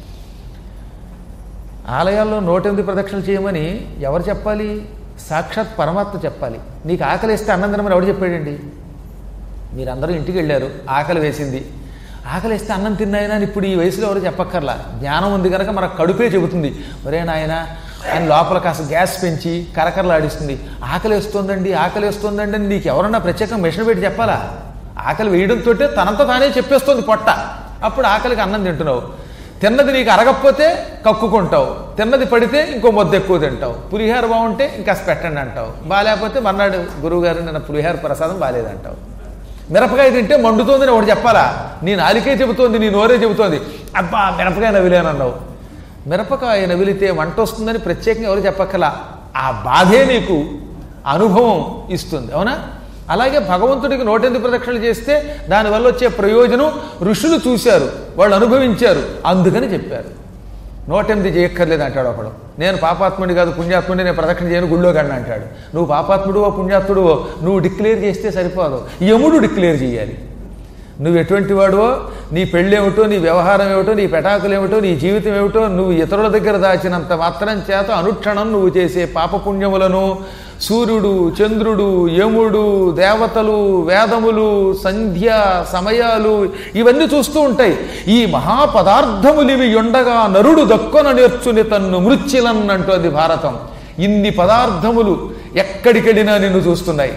ఆలయాల్లో నూటెనిమిది ప్రదక్షిణలు చేయమని ఎవరు చెప్పాలి సాక్షాత్ పరమాత్మ చెప్పాలి నీకు ఆకలి వేస్తే అన్నం తినమని ఎవడు చెప్పాడండి మీరందరూ ఇంటికి వెళ్ళారు ఆకలి వేసింది ఆకలి వేస్తే అన్నం తిన్నాయన అని ఇప్పుడు ఈ వయసులో ఎవరు చెప్పక్కర్లా జ్ఞానం ఉంది కనుక మన కడుపే చెబుతుంది ఒరే నాయన అని లోపల కాస్త గ్యాస్ పెంచి కరకరలాడిస్తుంది ఆకలి వేస్తుందండి ఆకలి వేస్తుందండి అని నీకు ఎవరన్నా ప్రత్యేకంగా మిషన్ పెట్టి చెప్పాలా ఆకలి వేయడంతో తనంతా తానే చెప్పేస్తుంది పొట్ట అప్పుడు ఆకలికి అన్నం తింటున్నావు తిన్నది నీకు అరగకపోతే కక్కుకుంటావు తిన్నది పడితే ఇంకో మొద్దు ఎక్కువ తింటావు పులిహార బాగుంటే ఇంకాస్త పెట్టండి అంటావు బాగాలేకపోతే మర్నాడు గురువుగారు నిన్న పులిహార ప్రసాదం బాగాలేదంటావు మిరపకాయ తింటే మండుతోందని ఒకటి చెప్పాలా నీ నాలికే చెబుతోంది నీ నోరే చెబుతోంది అబ్బా మిరపకాయ నవిలేనన్నావు మిరపకాయ నవిలితే మంట వస్తుందని ప్రత్యేకంగా ఎవరు చెప్పక్కలా ఆ బాధే నీకు అనుభవం ఇస్తుంది అవునా అలాగే భగవంతుడికి నూటెనిమిది ప్రదక్షిణలు చేస్తే దానివల్ల వచ్చే ప్రయోజనం ఋషులు చూశారు వాళ్ళు అనుభవించారు అందుకని చెప్పారు నూటెనిమిది చేయక్కర్లేదు అంటాడు ఒకడు నేను పాపాత్ముడి కాదు పుణ్యాత్ముడి నేను ప్రదక్షిణ చేయను గుళ్ళో గండి అంటాడు నువ్వు పాపాత్ముడువో పుణ్యాత్ముడువో నువ్వు డిక్లేర్ చేస్తే సరిపోదు యముడు డిక్లేర్ చేయాలి నువ్వు ఎటువంటి వాడువో నీ పెళ్ళేమిటో నీ వ్యవహారం ఏమిటో నీ పెటాకులు ఏమిటో నీ జీవితం ఏమిటో నువ్వు ఇతరుల దగ్గర దాచినంత మాత్రం చేత అనుక్షణం నువ్వు చేసే పాపపుణ్యములను సూర్యుడు చంద్రుడు యముడు దేవతలు వేదములు సంధ్య సమయాలు ఇవన్నీ చూస్తూ ఉంటాయి ఈ మహాపదార్థములివి ఉండగా నరుడు దక్కున నేర్చుని తన్ను మృత్యులన్ అంటోంది భారతం ఇన్ని పదార్థములు ఎక్కడికెళ్ళినా నిన్ను చూస్తున్నాయి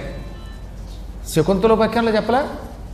శకుంతల పక్షంలో చెప్పలా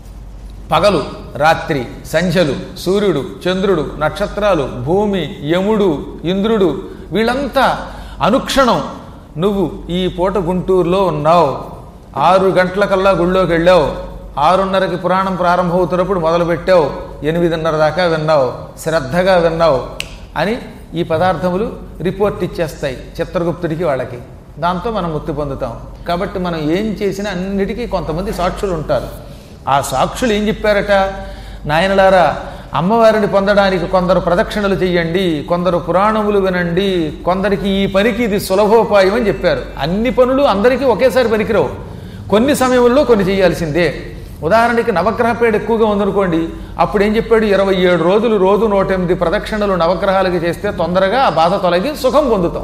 పగలు రాత్రి సంధ్యలు సూర్యుడు చంద్రుడు నక్షత్రాలు భూమి యముడు ఇంద్రుడు వీళ్ళంతా అనుక్షణం నువ్వు ఈ పూట గుంటూరులో ఉన్నావు ఆరు గంటలకల్లా గుళ్ళోకి వెళ్ళావు ఆరున్నరకి పురాణం ప్రారంభమవుతున్నప్పుడు మొదలుపెట్టావు ఎనిమిదిన్నర దాకా విన్నావు శ్రద్ధగా విన్నావు అని ఈ పదార్థములు రిపోర్ట్ ఇచ్చేస్తాయి చిత్రగుప్తుడికి వాళ్ళకి దాంతో మనం ముక్తి పొందుతాం కాబట్టి మనం ఏం చేసినా అన్నిటికీ కొంతమంది సాక్షులు ఉంటారు ఆ సాక్షులు ఏం చెప్పారట నాయనలారా అమ్మవారిని పొందడానికి కొందరు ప్రదక్షిణలు చెయ్యండి కొందరు పురాణములు వినండి కొందరికి ఈ పనికి ఇది సులభోపాయం అని చెప్పారు అన్ని పనులు అందరికీ ఒకేసారి పనికిరావు కొన్ని సమయంలో కొన్ని చేయాల్సిందే ఉదాహరణకి నవగ్రహ పేడ ఎక్కువగా ఉందనుకోండి అప్పుడు ఏం చెప్పాడు ఇరవై ఏడు రోజులు రోజు నూట ఎనిమిది ప్రదక్షిణలు నవగ్రహాలకి చేస్తే తొందరగా ఆ బాధ తొలగి సుఖం పొందుతాం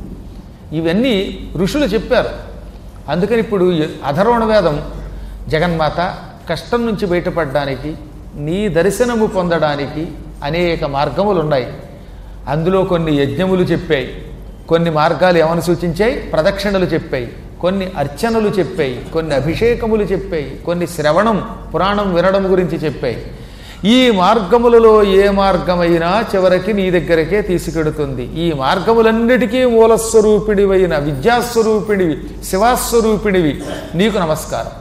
ఇవన్నీ ఋషులు చెప్పారు అందుకని ఇప్పుడు అధర్వణ వేదం జగన్మాత కష్టం నుంచి బయటపడడానికి నీ దర్శనము పొందడానికి అనేక మార్గములు ఉన్నాయి అందులో కొన్ని యజ్ఞములు చెప్పాయి కొన్ని మార్గాలు ఏమని సూచించాయి ప్రదక్షిణలు చెప్పాయి కొన్ని అర్చనలు చెప్పాయి కొన్ని అభిషేకములు చెప్పాయి కొన్ని శ్రవణం పురాణం వినడం గురించి చెప్పాయి ఈ మార్గములలో ఏ మార్గమైనా చివరికి నీ దగ్గరకే తీసుకెడుతుంది ఈ మార్గములన్నిటికీ మూలస్వరూపిడివైన విద్యాస్వరూపిణివి శివాస్వరూపిణివి నీకు నమస్కారం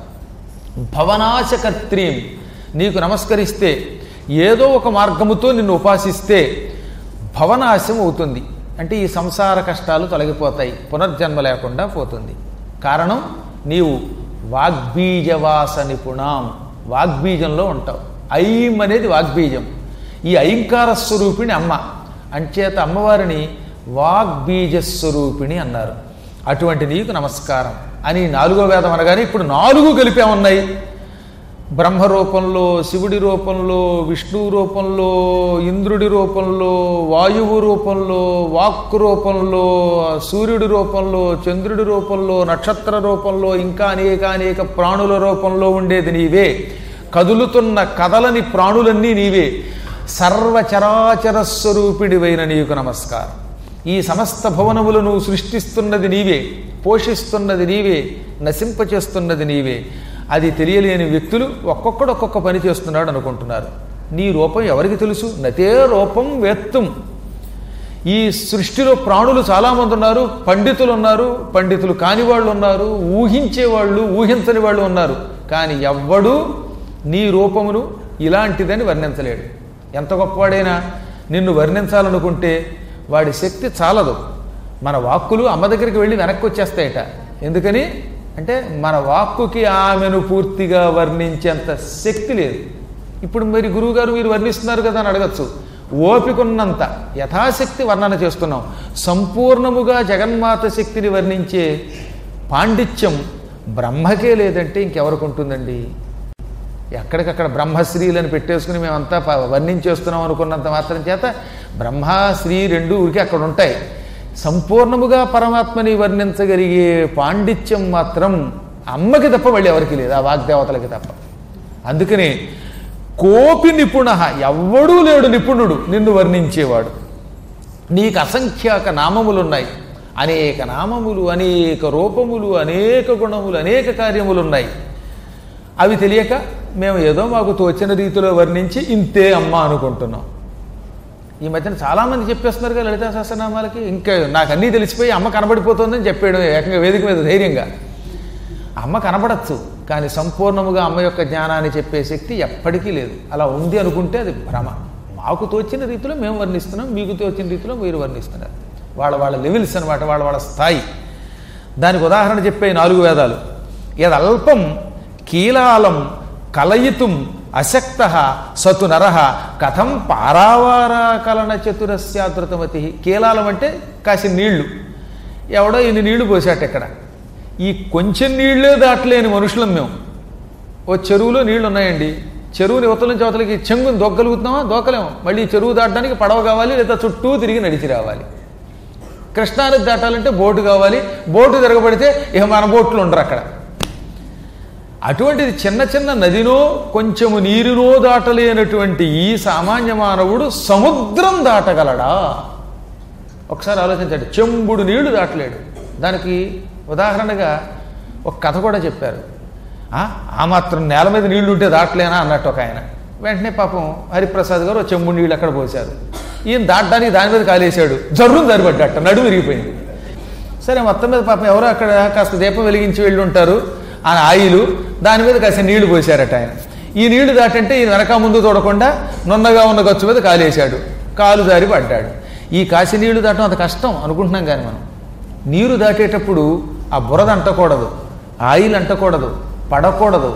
భవనాశకర్త్రీం నీకు నమస్కరిస్తే ఏదో ఒక మార్గముతో నిన్ను ఉపాసిస్తే భవనాశం అవుతుంది అంటే ఈ సంసార కష్టాలు తొలగిపోతాయి పునర్జన్మ లేకుండా పోతుంది కారణం నీవు వాగ్బీజవాస నిపుణాం వాగ్బీజంలో ఉంటావు ఐం అనేది వాగ్బీజం ఈ ఐంకార స్వరూపిణి అమ్మ అంచేత అమ్మవారిని వాగ్బీజస్వరూపిణి అన్నారు అటువంటి నీకు నమస్కారం అని నాలుగో వేదం అనగానే ఇప్పుడు నాలుగు కలిపే ఉన్నాయి బ్రహ్మ రూపంలో శివుడి రూపంలో విష్ణు రూపంలో ఇంద్రుడి రూపంలో వాయువు రూపంలో వాక్ రూపంలో సూర్యుడి రూపంలో చంద్రుడి రూపంలో నక్షత్ర రూపంలో ఇంకా అనేక అనేక ప్రాణుల రూపంలో ఉండేది నీవే కదులుతున్న కదలని ప్రాణులన్నీ నీవే సర్వచరాచర స్వరూపిడివైన నీకు నమస్కారం ఈ సమస్త భవనములను సృష్టిస్తున్నది నీవే పోషిస్తున్నది నీవే నశింపచేస్తున్నది నీవే అది తెలియలేని వ్యక్తులు ఒక్కొక్కడు ఒక్కొక్క పని చేస్తున్నాడు అనుకుంటున్నారు నీ రూపం ఎవరికి తెలుసు నతే రూపం వేత్తం ఈ సృష్టిలో ప్రాణులు చాలామంది ఉన్నారు పండితులు ఉన్నారు పండితులు కాని వాళ్ళు ఉన్నారు ఊహించే వాళ్ళు ఊహించని వాళ్ళు ఉన్నారు కానీ ఎవ్వడూ నీ రూపమును ఇలాంటిదని వర్ణించలేడు ఎంత గొప్పవాడైనా నిన్ను వర్ణించాలనుకుంటే వాడి శక్తి చాలదు మన వాక్కులు అమ్మ దగ్గరికి వెళ్ళి వెనక్కి వచ్చేస్తాయట ఎందుకని అంటే మన వాక్కుకి ఆమెను పూర్తిగా వర్ణించేంత శక్తి లేదు ఇప్పుడు మరి గురువుగారు మీరు వర్ణిస్తున్నారు కదా అని అడగచ్చు ఓపికన్నంత యథాశక్తి వర్ణన చేస్తున్నాం సంపూర్ణముగా జగన్మాత శక్తిని వర్ణించే పాండిత్యం బ్రహ్మకే లేదంటే ఇంకెవరికి ఉంటుందండి ఎక్కడికక్కడ బ్రహ్మశ్రీలను పెట్టేసుకుని మేమంతా ప- వర్ణించేస్తున్నాం అనుకున్నంత మాత్రం చేత బ్రహ్మ శ్రీ రెండు ఊరికి అక్కడ ఉంటాయి సంపూర్ణముగా పరమాత్మని వర్ణించగలిగే పాండిత్యం మాత్రం అమ్మకి తప్ప మళ్ళీ ఎవరికి లేదు ఆ వాగ్దేవతలకి తప్ప అందుకని కోపి నిపుణ ఎవ్వడూ లేడు నిపుణుడు నిన్ను వర్ణించేవాడు నీకు అసంఖ్యాక నామములున్నాయి అనేక నామములు అనేక రూపములు అనేక గుణములు అనేక కార్యములు ఉన్నాయి అవి తెలియక మేము ఏదో మాకు తోచిన రీతిలో వర్ణించి ఇంతే అమ్మ అనుకుంటున్నాం ఈ మధ్యన చాలామంది చెప్పేస్తున్నారు కదా లలితా సహస్రనామాలకి ఇంకా నాకు అన్నీ తెలిసిపోయి అమ్మ కనబడిపోతుందని చెప్పాడు ఏకంగా వేదిక మీద ధైర్యంగా అమ్మ కనబడచ్చు కానీ సంపూర్ణముగా అమ్మ యొక్క జ్ఞానాన్ని చెప్పే శక్తి ఎప్పటికీ లేదు అలా ఉంది అనుకుంటే అది భ్రమ మాకు తోచిన రీతిలో మేము వర్ణిస్తున్నాం మీకు తోచిన రీతిలో మీరు వర్ణిస్తున్నారు వాళ్ళ వాళ్ళ లెవెల్స్ అనమాట వాళ్ళ వాళ్ళ స్థాయి దానికి ఉదాహరణ చెప్పే నాలుగు వేదాలు యదల్పం కీలాలం కలయితుం అశక్త సతు నర కథం పారావారాకలన చతురస్యాదృతమతి కీలాలం అంటే కాసి నీళ్లు ఎవడో ఇన్ని నీళ్లు పోసాట ఇక్కడ ఈ కొంచెం నీళ్లే దాటలేని మనుషులం మేము ఓ చెరువులో నీళ్లు ఉన్నాయండి చెరువుని యువతల నుంచి అవతలకి చెంగుని దొక్కగలుగుతున్నామా దోకలేము మళ్ళీ ఈ చెరువు దాటడానికి పడవ కావాలి లేదా చుట్టూ తిరిగి నడిచి రావాలి కృష్ణానది దాటాలంటే బోటు కావాలి బోటు తిరగబడితే ఇక మన బోట్లు ఉండరు అక్కడ అటువంటిది చిన్న చిన్న నదినో కొంచెము నీరునో దాటలేనటువంటి ఈ సామాన్య మానవుడు సముద్రం దాటగలడా ఒకసారి ఆలోచించండి చెంబుడు నీళ్లు దాటలేడు దానికి ఉదాహరణగా ఒక కథ కూడా చెప్పారు ఆ ఆ మాత్రం నేల మీద నీళ్లు ఉంటే దాటలేనా అన్నట్టు ఒక ఆయన వెంటనే పాపం హరిప్రసాద్ గారు ఓ చెంబుడు నీళ్ళు అక్కడ పోశారు ఈయన దాటడానికి దాని మీద కాలేశాడు జర్రును జరిపడ్డట నడుము విరిగిపోయింది సరే మొత్తం మీద పాపం ఎవరో అక్కడ కాస్త దీపం వెలిగించి వెళ్ళి ఉంటారు ఆ ఆయిలు దాని మీద కాస్త నీళ్లు పోశారట ఆయన ఈ నీళ్లు దాటంటే ఈయన వెనక ముందు చూడకుండా నున్నగా ఉన్న గచ్చు మీద కాలేశాడు కాలు జారి పడ్డాడు ఈ కాసి నీళ్లు దాటం అంత కష్టం అనుకుంటున్నాం కానీ మనం నీరు దాటేటప్పుడు ఆ బురద అంటకూడదు ఆయిల్ అంటకూడదు పడకూడదు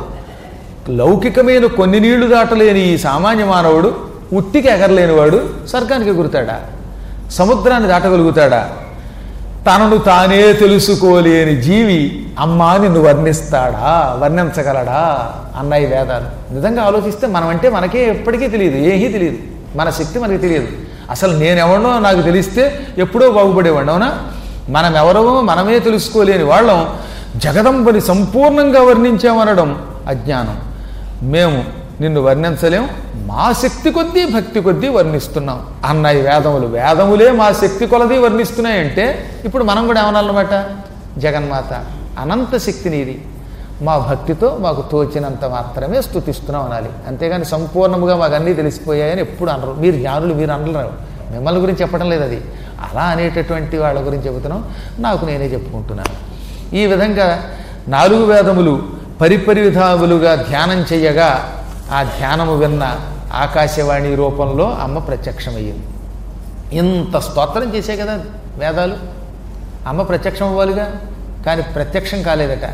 లౌకికమైన కొన్ని నీళ్లు దాటలేని ఈ సామాన్య మానవుడు ఉట్టికి ఎగరలేనివాడు స్వర్గానికి ఎగురుతాడా సముద్రాన్ని దాటగలుగుతాడా తనను తానే తెలుసుకోలేని జీవి అమ్మా నిన్ను వర్ణిస్తాడా వర్ణించగలడా అన్నాయి వేదాలు నిజంగా ఆలోచిస్తే మనం అంటే మనకే ఎప్పటికీ తెలియదు ఏమీ తెలియదు మన శక్తి మనకి తెలియదు అసలు నేనెవడో నాకు తెలిస్తే ఎప్పుడో బాగుపడేవాడు అవునా మనం ఎవరో మనమే తెలుసుకోలేని వాళ్ళం జగదంబని సంపూర్ణంగా వర్ణించామనడం అజ్ఞానం మేము నిన్ను వర్ణించలేం మా శక్తి కొద్దీ భక్తి కొద్దీ వర్ణిస్తున్నాం అన్నాయి వేదములు వేదములే మా శక్తి కొలది వర్ణిస్తున్నాయంటే ఇప్పుడు మనం కూడా ఏమనాలన్నమాట జగన్మాత అనంత శక్తి నీది మా భక్తితో మాకు తోచినంత మాత్రమే స్థుతిస్తున్నాం అనాలి అంతేగాని సంపూర్ణముగా మాకు అన్నీ తెలిసిపోయాయని ఎప్పుడు అనరు మీరు జ్ఞానులు మీరు అనరు మిమ్మల్ని గురించి చెప్పడం లేదు అది అలా అనేటటువంటి వాళ్ళ గురించి చెబుతున్నాం నాకు నేనే చెప్పుకుంటున్నాను ఈ విధంగా నాలుగు వేదములు పరిపరి విధాములుగా ధ్యానం చెయ్యగా ఆ ధ్యానము విన్న ఆకాశవాణి రూపంలో అమ్మ ప్రత్యక్షమయ్యింది ఇంత స్తోత్రం చేసే కదా వేదాలు అమ్మ ప్రత్యక్షం అవ్వాలిగా కానీ ప్రత్యక్షం కాలేదట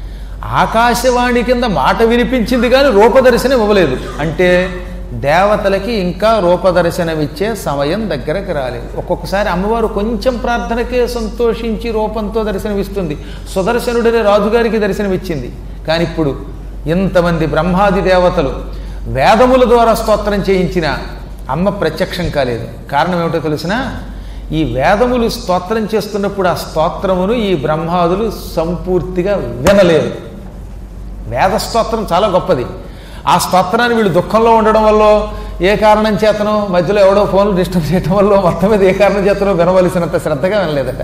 ఆకాశవాణి కింద మాట వినిపించింది కానీ రూపదర్శనం ఇవ్వలేదు అంటే దేవతలకి ఇంకా రూపదర్శనమిచ్చే సమయం దగ్గరకు రాలేదు ఒక్కొక్కసారి అమ్మవారు కొంచెం ప్రార్థనకే సంతోషించి రూపంతో దర్శనమిస్తుంది సుదర్శనుడనే రాజుగారికి దర్శనమిచ్చింది కానీ ఇప్పుడు ఇంతమంది బ్రహ్మాది దేవతలు వేదముల ద్వారా స్తోత్రం చేయించిన అమ్మ ప్రత్యక్షం కాలేదు కారణం ఏమిటో తెలిసినా ఈ వేదములు స్తోత్రం చేస్తున్నప్పుడు ఆ స్తోత్రమును ఈ బ్రహ్మాదులు సంపూర్తిగా వినలేరు వేద స్తోత్రం చాలా గొప్పది ఆ స్తోత్రాన్ని వీళ్ళు దుఃఖంలో ఉండడం వల్ల ఏ కారణం చేతనో మధ్యలో ఎవడో ఫోన్లు డిస్టర్బ్ చేయడం వల్ల మొత్తం మీద ఏ కారణం చేతనో వినవలసినంత శ్రద్ధగా వినలేదట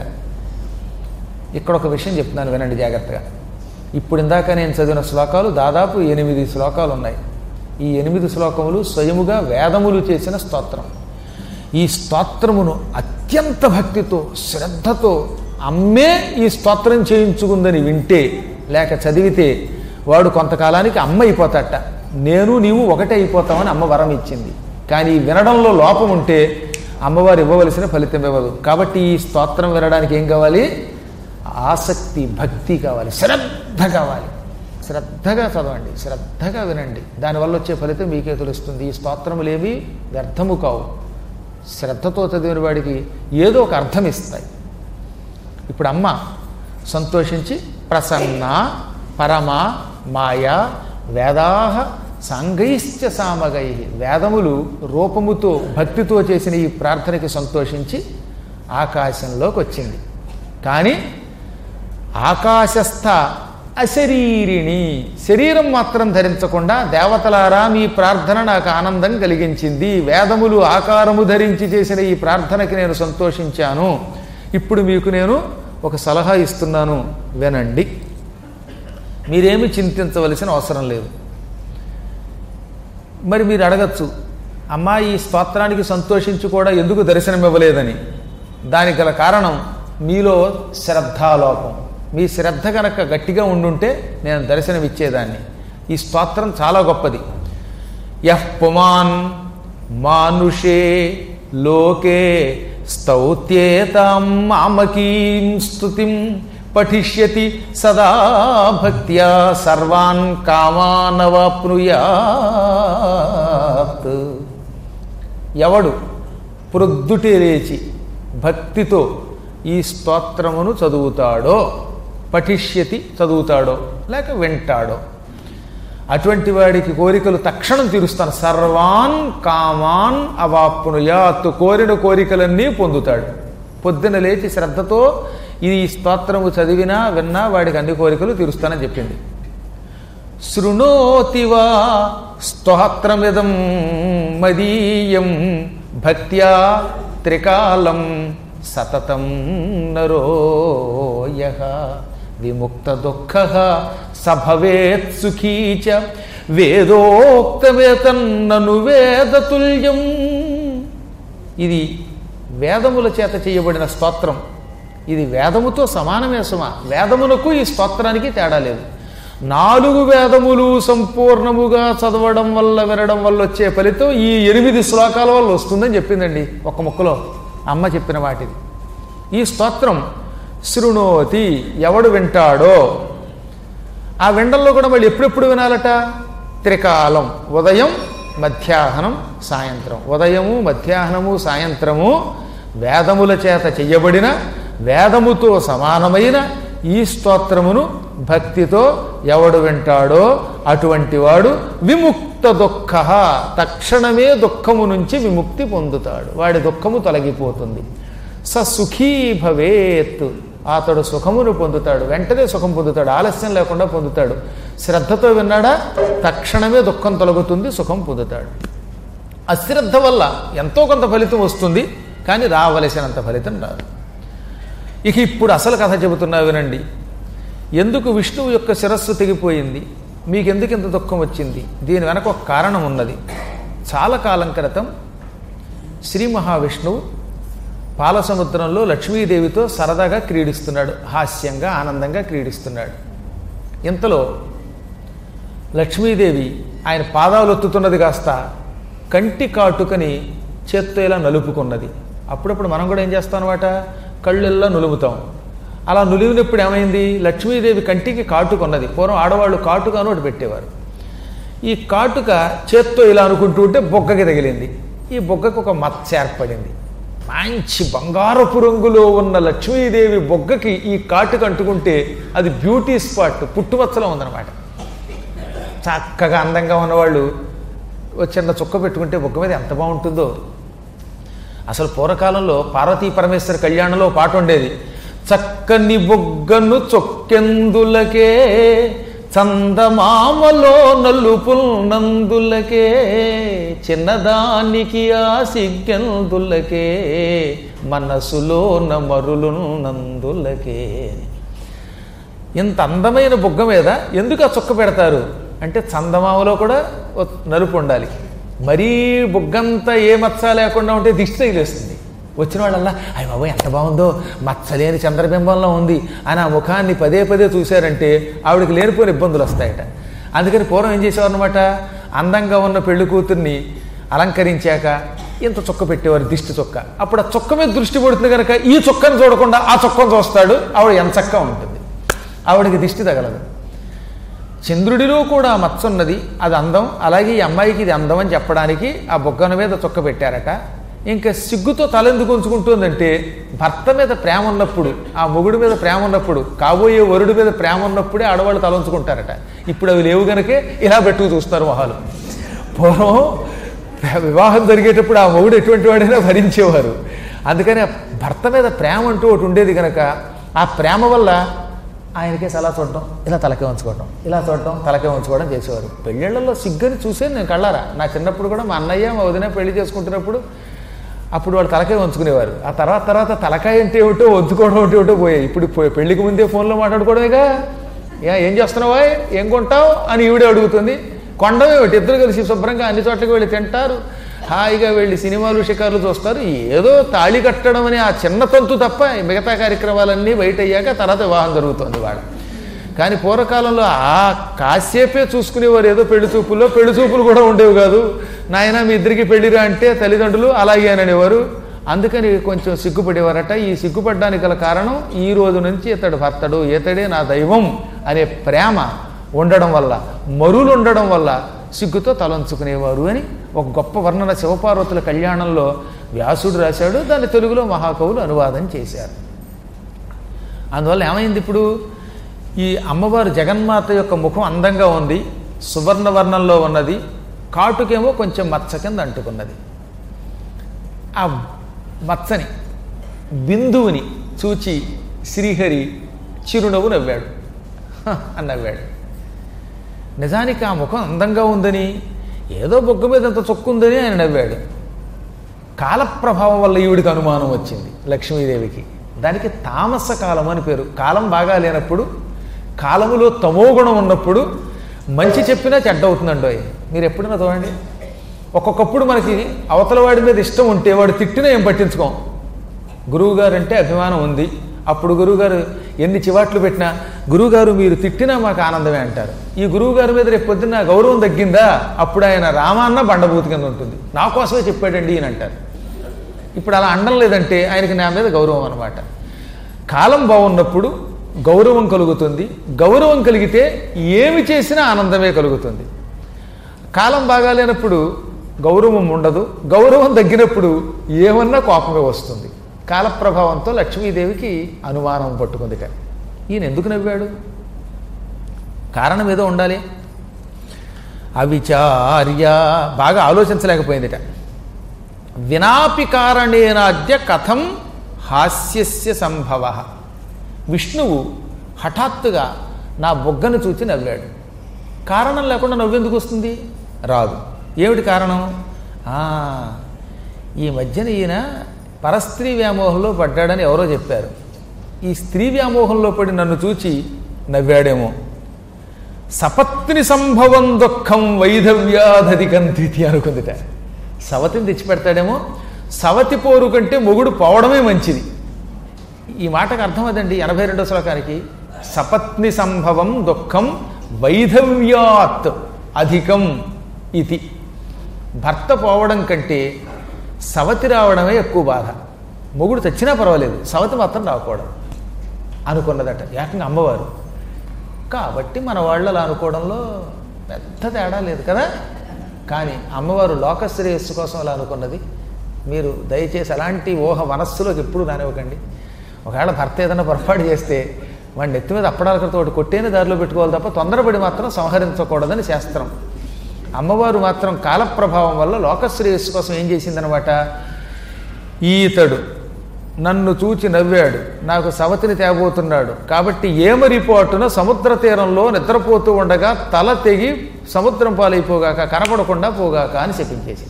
ఇక్కడ ఒక విషయం చెప్తున్నాను వినండి జాగ్రత్తగా ఇప్పుడు ఇందాక నేను చదివిన శ్లోకాలు దాదాపు ఎనిమిది శ్లోకాలు ఉన్నాయి ఈ ఎనిమిది శ్లోకములు స్వయముగా వేదములు చేసిన స్తోత్రం ఈ స్తోత్రమును అత్యంత భక్తితో శ్రద్ధతో అమ్మే ఈ స్తోత్రం చేయించుకుందని వింటే లేక చదివితే వాడు కొంతకాలానికి అమ్మ అయిపోతాట నేను నీవు ఒకటే అయిపోతామని అమ్మ వరం ఇచ్చింది కానీ ఈ వినడంలో లోపం ఉంటే అమ్మవారు ఇవ్వవలసిన ఫలితం ఇవ్వదు కాబట్టి ఈ స్తోత్రం వినడానికి ఏం కావాలి ఆసక్తి భక్తి కావాలి శ్రద్ధ కావాలి శ్రద్ధగా చదవండి శ్రద్ధగా వినండి దానివల్ల వచ్చే ఫలితం మీకే తెలుస్తుంది ఈ స్తోత్రములేవి వ్యర్థము కావు శ్రద్ధతో చదివిన వాడికి ఏదో ఒక అర్థం ఇస్తాయి ఇప్పుడు అమ్మ సంతోషించి ప్రసన్న పరమ మాయా వేదాహ సాంగైశ్చ సామగై వేదములు రూపముతో భక్తితో చేసిన ఈ ప్రార్థనకి సంతోషించి ఆకాశంలోకి వచ్చింది కానీ ఆకాశస్థ అశరీరిణి శరీరం మాత్రం ధరించకుండా దేవతలారా మీ ప్రార్థన నాకు ఆనందం కలిగించింది వేదములు ఆకారము ధరించి చేసిన ఈ ప్రార్థనకి నేను సంతోషించాను ఇప్పుడు మీకు నేను ఒక సలహా ఇస్తున్నాను వినండి మీరేమి చింతించవలసిన అవసరం లేదు మరి మీరు అడగచ్చు అమ్మా ఈ స్తోత్రానికి సంతోషించి కూడా ఎందుకు దర్శనం ఇవ్వలేదని దానికి గల కారణం మీలో శ్రద్ధాలోపం మీ శ్రద్ధ కనుక గట్టిగా ఉండుంటే నేను దర్శనం ఇచ్చేదాన్ని ఈ స్తోత్రం చాలా గొప్పది యహ్ పుమాన్ మానుషే లోకే స్తౌత్యేతాం మామకీం స్తుతిం పఠిష్యతి సదా భక్త్యా సర్వాన్ కామానవాప్నుయాత్ ఎవడు ప్రొద్దుటే లేచి భక్తితో ఈ స్తోత్రమును చదువుతాడో పఠిష్యతి చదువుతాడో లేక వింటాడో అటువంటి వాడికి కోరికలు తక్షణం తీరుస్తాను సర్వాన్ కామాన్ అవాప్నుయాత్ కోరిన కోరికలన్నీ పొందుతాడు పొద్దున లేచి శ్రద్ధతో ఈ స్తోత్రము చదివినా విన్నా వాడికి అన్ని కోరికలు తీరుస్తానని చెప్పింది శృణోతివా స్తోత్రమిదం మదీయం భక్త్యా త్రికాలం సతతం నరోయ విముక్త దుఃఖ సభవేత్ సుఖీ చ వేదోక్తమేతన్నను వేదతుల్యం ఇది వేదముల చేత చేయబడిన స్తోత్రం ఇది వేదముతో సమానమే సుమ వేదమునకు ఈ స్తోత్రానికి తేడా లేదు నాలుగు వేదములు సంపూర్ణముగా చదవడం వల్ల వినడం వల్ల వచ్చే ఫలితం ఈ ఎనిమిది శ్లోకాల వల్ల వస్తుందని చెప్పిందండి ఒక ముక్కలో అమ్మ చెప్పిన వాటిది ఈ స్తోత్రం శృణోతి ఎవడు వింటాడో ఆ విండంలో కూడా మళ్ళీ ఎప్పుడెప్పుడు వినాలట త్రికాలం ఉదయం మధ్యాహ్నం సాయంత్రం ఉదయము మధ్యాహ్నము సాయంత్రము వేదముల చేత చెయ్యబడిన వేదముతో సమానమైన ఈ స్తోత్రమును భక్తితో ఎవడు వింటాడో అటువంటి వాడు విముక్త దుఃఖ తక్షణమే దుఃఖము నుంచి విముక్తి పొందుతాడు వాడి దుఃఖము తొలగిపోతుంది స సుఖీ భవేత్ అతడు సుఖమును పొందుతాడు వెంటనే సుఖం పొందుతాడు ఆలస్యం లేకుండా పొందుతాడు శ్రద్ధతో విన్నాడా తక్షణమే దుఃఖం తొలగుతుంది సుఖం పొందుతాడు అశ్రద్ధ వల్ల ఎంతో కొంత ఫలితం వస్తుంది కానీ రావలసినంత ఫలితం రాదు ఇక ఇప్పుడు అసలు కథ చెబుతున్నా వినండి ఎందుకు విష్ణువు యొక్క శిరస్సు తెగిపోయింది మీకు ఎందుకు ఇంత దుఃఖం వచ్చింది దీని వెనక ఒక కారణం ఉన్నది చాలా కాలం క్రితం శ్రీ మహావిష్ణువు పాలసముద్రంలో లక్ష్మీదేవితో సరదాగా క్రీడిస్తున్నాడు హాస్యంగా ఆనందంగా క్రీడిస్తున్నాడు ఇంతలో లక్ష్మీదేవి ఆయన పాదాలు ఒత్తుతున్నది కాస్త కంటి కాటుకని చేత్తో ఇలా నలుపుకున్నది అప్పుడప్పుడు మనం కూడా ఏం చేస్తాం అనమాట కళ్ళెల్లా నులుముతాం అలా నులివినప్పుడు ఏమైంది లక్ష్మీదేవి కంటికి కాటుకున్నది పూర్వం ఆడవాళ్ళు కాటుక అని ఒకటి పెట్టేవారు ఈ కాటుక చేత్తో ఇలా అనుకుంటూ ఉంటే బొగ్గకి తగిలింది ఈ బొగ్గకు ఒక మచ్చ ఏర్పడింది మంచి బంగారపు రంగులో ఉన్న లక్ష్మీదేవి బొగ్గకి ఈ కాటుక అంటుకుంటే అది బ్యూటీ స్పాట్ పుట్టుమచ్చలో ఉందన్నమాట చక్కగా అందంగా ఉన్నవాళ్ళు ఓ చిన్న చుక్క పెట్టుకుంటే బొగ్గ మీద ఎంత బాగుంటుందో అసలు పూర్వకాలంలో పార్వతీ పరమేశ్వర కళ్యాణంలో పాట ఉండేది చక్కని బొగ్గను చొక్కెందులకే చందమామలో నలుపుల్ నందులకే చిన్నదానికి ఆ సిగ్గెందులకే మనసులో నమరులు నందులకే ఇంత అందమైన బుగ్గ మీద ఎందుకు ఆ చుక్క పెడతారు అంటే చందమామలో కూడా ఓ నలుపు ఉండాలి మరీ బుగ్గంతా ఏ మచ్చ లేకుండా ఉంటే దిష్టి తగిలేస్తుంది వచ్చిన వాళ్ళల్లా అయ్య బాబు ఎంత బాగుందో మచ్చలేని చంద్రబింబంలో ఉంది అని ఆ ముఖాన్ని పదే పదే చూశారంటే ఆవిడకి లేనిపోయిన ఇబ్బందులు వస్తాయట అందుకని పూర్వం ఏం చేసేవారనమాట అందంగా ఉన్న పెళ్లి కూతుర్ని అలంకరించాక ఇంత చొక్క పెట్టేవారు దిష్టి చొక్క అప్పుడు ఆ చొక్క మీద దృష్టి పడుతుంది కనుక ఈ చొక్కను చూడకుండా ఆ చొక్కను చూస్తాడు ఆవిడ ఎంత చక్కగా ఉంటుంది ఆవిడకి దిష్టి తగలదు చంద్రుడిలో కూడా మచ్చ ఉన్నది అది అందం అలాగే ఈ అమ్మాయికి ఇది అందం అని చెప్పడానికి ఆ బొగ్గన మీద చొక్క పెట్టారట ఇంకా సిగ్గుతో తలెందుకు ఉంచుకుంటుందంటే భర్త మీద ప్రేమ ఉన్నప్పుడు ఆ మొగుడు మీద ప్రేమ ఉన్నప్పుడు కాబోయే వరుడి మీద ప్రేమ ఉన్నప్పుడే ఆడవాళ్ళు తల ఉంచుకుంటారట ఇప్పుడు అవి లేవు గనకే ఇలా పెట్టుకు చూస్తారు మొహాలు పూర్వం వివాహం జరిగేటప్పుడు ఆ మొగుడు ఎటువంటి వాడైనా భరించేవారు అందుకని ఆ భర్త మీద ప్రేమ అంటూ ఒకటి ఉండేది కనుక ఆ ప్రేమ వల్ల ఆయనకే అలా చూడటం ఇలా తలకే ఉంచుకోవడం ఇలా చూడటం తలకే ఉంచుకోవడం చేసేవారు పెళ్ళిళ్ళల్లో సిగ్గని చూసే నేను కళ్ళారా నా చిన్నప్పుడు కూడా మా అన్నయ్య మా వదిన పెళ్లి చేసుకుంటున్నప్పుడు అప్పుడు వాళ్ళు తలకాయ ఉంచుకునేవారు ఆ తర్వాత తర్వాత తలకాయ అంటే ఏమిటో వంచుకోవడం అంటే ఏమిటో పోయాయి ఇప్పుడు పో- పెళ్లికి ముందే ఫోన్లో మాట్లాడుకోవడమేగా ఏ ఏం చేస్తున్నావా ఏం కొంటావు అని ఈవిడే అడుగుతుంది కొండమేమిటి ఇద్దరు కలిసి శుభ్రంగా అన్ని చోట్లకి వెళ్ళి తింటారు హాయిగా వెళ్ళి సినిమాలు షికారులు చూస్తారు ఏదో తాళి కట్టడం అనే ఆ చిన్న తంతు తప్ప మిగతా కార్యక్రమాలన్నీ బయట అయ్యాక తర్వాత వివాహం జరుగుతుంది వాళ్ళ కానీ పూర్వకాలంలో ఆ కాసేపే చూసుకునేవారు ఏదో పెళ్లి చూపుల్లో పెళ్లి చూపులు కూడా ఉండేవి కాదు నాయన మీ ఇద్దరికి పెళ్లిరా అంటే తల్లిదండ్రులు అలాగే అని అనేవారు అందుకని కొంచెం సిగ్గుపడేవారట ఈ సిగ్గుపడడానికి గల కారణం ఈ రోజు నుంచి ఇతడు భర్తడు ఇతడే నా దైవం అనే ప్రేమ ఉండడం వల్ల మరులు ఉండడం వల్ల సిగ్గుతో తలంచుకునేవారు అని ఒక గొప్ప వర్ణన శివపార్వతుల కళ్యాణంలో వ్యాసుడు రాశాడు దాన్ని తెలుగులో మహాకవులు అనువాదం చేశారు అందువల్ల ఏమైంది ఇప్పుడు ఈ అమ్మవారు జగన్మాత యొక్క ముఖం అందంగా ఉంది సువర్ణ వర్ణంలో ఉన్నది కాటుకేమో కొంచెం మచ్చ కింద అంటుకున్నది ఆ మచ్చని బిందువుని చూచి శ్రీహరి చిరునవ్వు నవ్వాడు "హ" అని నవ్వాడు నిజానికి ఆ ముఖం అందంగా ఉందని ఏదో బొగ్గ మీద అంత చొక్కుందని ఆయన నవ్వాడు కాలప్రభావం వల్ల ఈవిడికి అనుమానం వచ్చింది లక్ష్మీదేవికి దానికి తామస కాలం అని పేరు కాలం బాగా లేనప్పుడు కాలములో తమోగుణం ఉన్నప్పుడు మంచి చెప్పినా చెడ్డ అవుతుందండో మీరు ఎప్పుడైనా చూడండి ఒక్కొక్కప్పుడు మనకి అవతల వాడి మీద ఇష్టం ఉంటే వాడు తిట్టినా ఏం పట్టించుకోం గురువుగారు అంటే అభిమానం ఉంది అప్పుడు గురువుగారు ఎన్ని చివాట్లు పెట్టినా గురువుగారు మీరు తిట్టినా మాకు ఆనందమే అంటారు ఈ గురువుగారి మీద రేపు పొద్దున్న గౌరవం తగ్గిందా అప్పుడు ఆయన రామాన్న బండబూతి కింద ఉంటుంది నా కోసమే చెప్పాడండి ఈయన అంటారు ఇప్పుడు అలా అండం లేదంటే ఆయనకి నా మీద గౌరవం అనమాట కాలం బాగున్నప్పుడు గౌరవం కలుగుతుంది గౌరవం కలిగితే ఏమి చేసినా ఆనందమే కలుగుతుంది కాలం బాగాలేనప్పుడు గౌరవం ఉండదు గౌరవం తగ్గినప్పుడు ఏమన్నా కోపమే వస్తుంది కాలప్రభావంతో లక్ష్మీదేవికి అనుమానం పట్టుకుంది కానీ ఈయన ఎందుకు నవ్వాడు కారణం ఏదో ఉండాలి అవిచార్య బాగా ఆలోచించలేకపోయిందిట వినాపి కారణేనాద్య కథం హాస్యస్య సంభవ విష్ణువు హఠాత్తుగా నా బొగ్గను చూచి నవ్వాడు కారణం లేకుండా నవ్వెందుకు వస్తుంది రాదు ఏమిటి కారణం ఆ, ఈ మధ్యన ఈయన పరస్త్రీ వ్యామోహంలో పడ్డాడని ఎవరో చెప్పారు ఈ స్త్రీ వ్యామోహంలో పడి నన్ను చూచి నవ్వాడేమో సపత్ని సంభవం దుఃఖం వైధవ్యాధధికం తిథి అనుకుందిట సవతిని తెచ్చిపెడతాడేమో సవతి పోరు కంటే మొగుడు పోవడమే మంచిది ఈ మాటకు అర్థం అదండి ఎనభై రెండో శ్లోకానికి సపత్ని సంభవం దుఃఖం వైధవ్యాత్ అధికం ఇది భర్త పోవడం కంటే సవతి రావడమే ఎక్కువ బాధ మొగుడు చచ్చినా పర్వాలేదు సవతి మాత్రం రాకూడదు అనుకున్నదట ఏకంగా అమ్మవారు కాబట్టి మన వాళ్ళు అలా అనుకోవడంలో పెద్ద తేడా లేదు కదా కానీ అమ్మవారు లోకశ్రేయస్సు కోసం అలా అనుకున్నది మీరు దయచేసి అలాంటి ఊహ మనస్సులోకి ఎప్పుడు రానివ్వకండి ఒకవేళ భర్త ఏదైనా పొరపాటు చేస్తే వాడి నెత్తి మీద అప్పడాలతో ఒకటి కొట్టేనే దారిలో పెట్టుకోవాలి తప్ప తొందరపడి మాత్రం సంహరించకూడదని శాస్త్రం అమ్మవారు మాత్రం కాలప్రభావం వల్ల లోకశ్రేయస్సు కోసం ఏం చేసిందనమాట ఈతడు నన్ను చూచి నవ్వాడు నాకు సవతిని తేబోతున్నాడు కాబట్టి ఏమరిపోటున సముద్ర తీరంలో నిద్రపోతూ ఉండగా తల తెగి సముద్రం పాలైపోగాక కనపడకుండా పోగాక అని చెప్పించేసి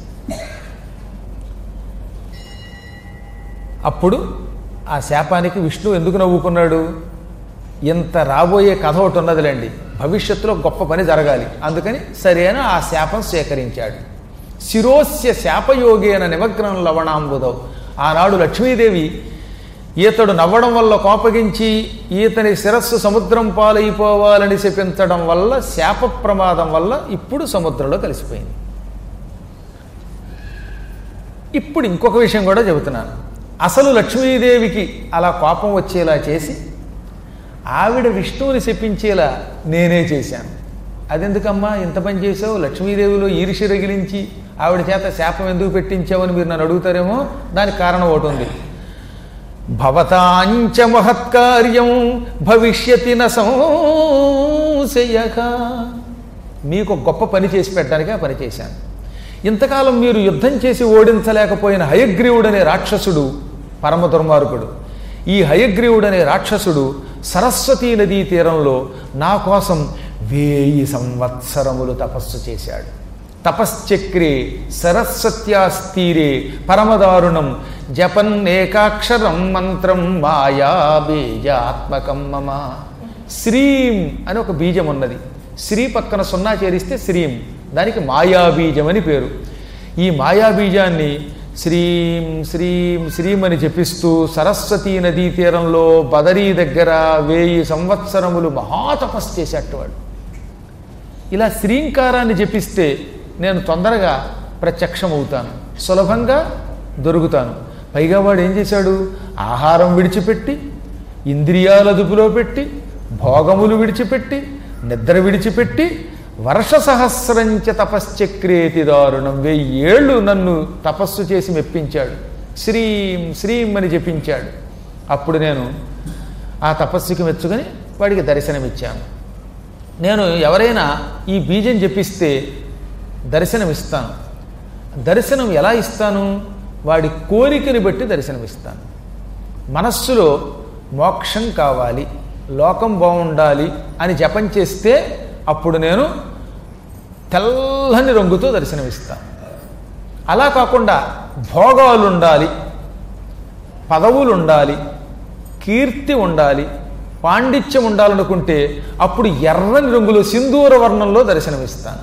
అప్పుడు ఆ శాపానికి విష్ణు ఎందుకు నవ్వుకున్నాడు ఇంత రాబోయే కథ ఒకటి ఉన్నదిలేండి భవిష్యత్తులో గొప్ప పని జరగాలి అందుకని సరైన ఆ శాపం స్వీకరించాడు శిరోస్య శాపయోగేన నిమగ్నం లవణాంబుదవు ఆనాడు లక్ష్మీదేవి ఈతడు నవ్వడం వల్ల కోపగించి ఈతని శిరస్సు సముద్రం పాలైపోవాలని శపించడం వల్ల శాప ప్రమాదం వల్ల ఇప్పుడు సముద్రంలో కలిసిపోయింది ఇప్పుడు ఇంకొక విషయం కూడా చెబుతున్నాను అసలు లక్ష్మీదేవికి అలా కోపం వచ్చేలా చేసి ఆవిడ విష్ణువుని శపించేలా నేనే చేశాను అదెందుకమ్మా ఇంత పని చేసావు లక్ష్మీదేవిలో ఈర్ష్య రగిలించి ఆవిడ చేత శాపం ఎందుకు పెట్టించావని మీరు నన్ను అడుగుతారేమో దానికి కారణం ఒకటి ఉంది భవతాంచ మహత్కార్యం భవిష్యతి న సంశయ మీకు ఒక గొప్ప పని చేసి పెట్టడానికి ఆ పని చేశాను ఇంతకాలం మీరు యుద్ధం చేసి ఓడించలేకపోయిన హయగ్రీవుడనే రాక్షసుడు పరమ దుర్మార్గుడు ఈ హయగ్రీవుడనే రాక్షసుడు సరస్వతీ నదీ తీరంలో నా కోసం వేయి సంవత్సరములు తపస్సు చేశాడు తపశ్చక్రే సరస్వత్యాస్తీరే పరమదారుణం జపన్ ఏకాక్షరం మంత్రం మాయా బీజాత్మకం మమ శ్రీం అని ఒక బీజం ఉన్నది శ్రీ పక్కన సున్నా చేరిస్తే శ్రీం దానికి మాయాబీజం అని పేరు ఈ మాయాబీజాన్ని శ్రీం శ్రీం శ్రీం అని జపిస్తూ సరస్వతీ నదీ తీరంలో బదరీ దగ్గర వేయి సంవత్సరములు మహాతపస్సు చేసేటవాడు ఇలా శ్రీంకారాన్ని జపిస్తే నేను తొందరగా ప్రత్యక్షమవుతాను సులభంగా దొరుకుతాను పైగా వాడు ఏం చేశాడు ఆహారం విడిచిపెట్టి ఇంద్రియాల అదుపులో పెట్టి భోగములు విడిచిపెట్టి నిద్ర విడిచిపెట్టి వర్ష సహస్రంచ తపశ్చక్రేతి దారుణం వెయ్యి ఏళ్ళు నన్ను తపస్సు చేసి మెప్పించాడు శ్రీం శ్రీం అని జపించాడు అప్పుడు నేను ఆ తపస్సుకి మెచ్చుకొని వాడికి దర్శనమిచ్చాను నేను ఎవరైనా ఈ బీజం జపిస్తే దర్శనం ఇస్తాను దర్శనం ఎలా ఇస్తాను వాడి కోరికని బట్టి దర్శనమిస్తాను మనస్సులో మోక్షం కావాలి లోకం బాగుండాలి అని జపం చేస్తే అప్పుడు నేను తెల్లని రంగుతో దర్శనమిస్తాను అలా కాకుండా భోగాలు ఉండాలి పదవులు ఉండాలి కీర్తి ఉండాలి పాండిత్యం ఉండాలనుకుంటే అప్పుడు ఎర్రని రంగులో సింధూర వర్ణంలో దర్శనమిస్తాను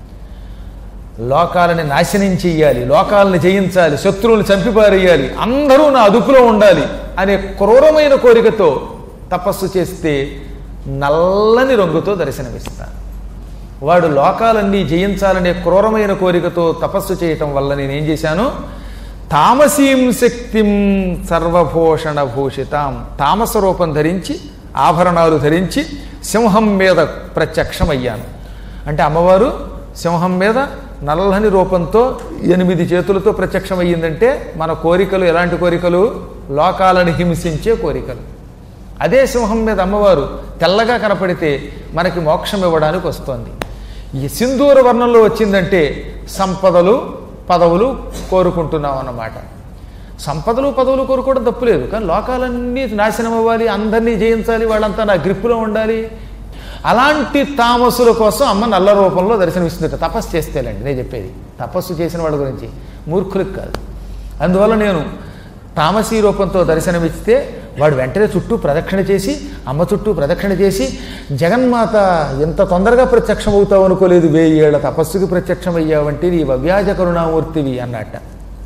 లోకాలని నాశనం చెయ్యాలి లోకాలను జయించాలి శత్రువులను చంపిపారేయాలి అందరూ నా అదుపులో ఉండాలి అనే క్రూరమైన కోరికతో తపస్సు చేస్తే నల్లని రంగుతో దర్శనమిస్తాను వాడు లోకాలన్నీ జయించాలనే క్రూరమైన కోరికతో తపస్సు చేయటం వల్ల నేనేం చేశాను తామసీం శక్తిం సర్వభూషణ భూషితాం తామస రూపం ధరించి ఆభరణాలు ధరించి సింహం మీద ప్రత్యక్షమయ్యాను అంటే అమ్మవారు సింహం మీద నల్లని రూపంతో ఎనిమిది చేతులతో ప్రత్యక్షమయ్యిందంటే మన కోరికలు ఎలాంటి కోరికలు లోకాలను హింసించే కోరికలు అదే సింహం మీద అమ్మవారు తెల్లగా కనపడితే మనకి మోక్షం ఇవ్వడానికి వస్తోంది ఈ సింధూర వర్ణంలో వచ్చిందంటే సంపదలు పదవులు కోరుకుంటున్నాం అన్నమాట సంపదలు పదవులు కోరుకోవడం తప్పులేదు కానీ లోకాలన్నీ నాశనం అవ్వాలి అందరినీ జయించాలి వాళ్ళంతా నా గ్రిప్పులో ఉండాలి అలాంటి తామసుల కోసం అమ్మ నల్ల రూపంలో దర్శనమిస్తుందట తపస్సు చేస్తేలేండి నేను చెప్పేది తపస్సు చేసిన వాళ్ళ గురించి మూర్ఖులకు కాదు అందువల్ల నేను తామసీ రూపంతో దర్శనమిస్తే వాడు వెంటనే చుట్టూ ప్రదక్షిణ చేసి అమ్మ చుట్టూ ప్రదక్షిణ చేసి జగన్మాత ఎంత తొందరగా ప్రత్యక్షం అవుతావు అనుకోలేదు వెయ్యి ఏళ్ల తపస్సుకి ప్రత్యక్షమయ్యావంటే నీ అవ్యాజ కరుణామూర్తివి అన్నట్ట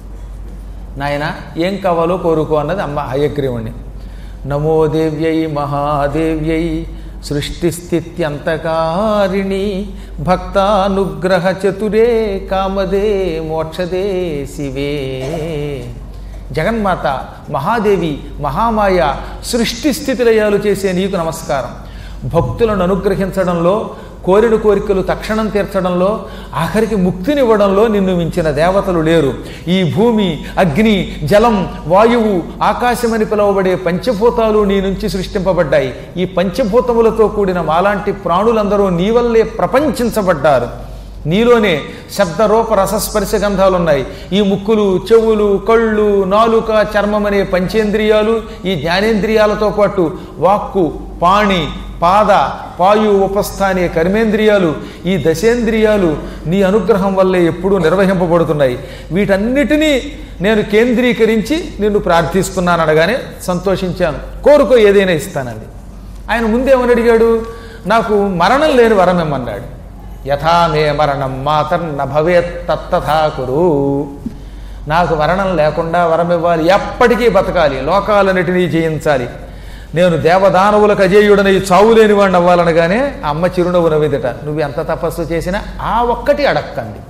నాయన ఏం కావాలో కోరుకో అన్నది అమ్మ హయగ్రీవుణ్ణి నమో దేవ్యై మహాదేవ్యై సృష్టిస్థిత్యంతకారిణి భక్తానుగ్రహ చతురే కామదే మోక్షదే శివే జగన్మాత మహాదేవి మహామాయ సృష్టి స్థితిలయాలు చేసే నీకు నమస్కారం భక్తులను అనుగ్రహించడంలో కోరిన కోరికలు తక్షణం తీర్చడంలో ఆఖరికి ముక్తినివ్వడంలో నిన్ను మించిన దేవతలు లేరు ఈ భూమి అగ్ని జలం వాయువు ఆకాశమని పిలువబడే పంచభూతాలు నీ నుంచి సృష్టింపబడ్డాయి ఈ పంచభూతములతో కూడిన మాలాంటి ప్రాణులందరూ నీ వల్లే ప్రపంచించబడ్డారు నీలోనే శబ్దరూప రసస్పర్శ గంధాలు ఉన్నాయి ఈ ముక్కులు చెవులు కళ్ళు నాలుక చర్మం అనే పంచేంద్రియాలు ఈ జ్ఞానేంద్రియాలతో పాటు వాక్కు పాణి పాద పాయు ఉపస్థానే కర్మేంద్రియాలు ఈ దశేంద్రియాలు నీ అనుగ్రహం వల్లే ఎప్పుడూ నిర్వహింపబడుతున్నాయి వీటన్నిటినీ నేను కేంద్రీకరించి నిన్ను ప్రార్థిస్తున్నాను అనగానే సంతోషించాను కోరుకో ఏదైనా ఇస్తానంది ఆయన ముందేమని అడిగాడు నాకు మరణం లేని వరం ఇమ్మన్నాడు యథా మే మరణం మాతర్న భవేత్ తత్తథా కురు నాకు మరణం లేకుండా వరం ఇవ్వాలి ఎప్పటికీ బతకాలి లోకాలన్నిటినీ జయించాలి నేను దేవదానవులకు అజేయుడని చావు లేని వాడిని అవ్వాలనగానే ఆ అమ్మ చిరునవ్వు నవ్విదట నువ్వు ఎంత తపస్సు చేసినా ఆ ఒక్కటి అడక్కంది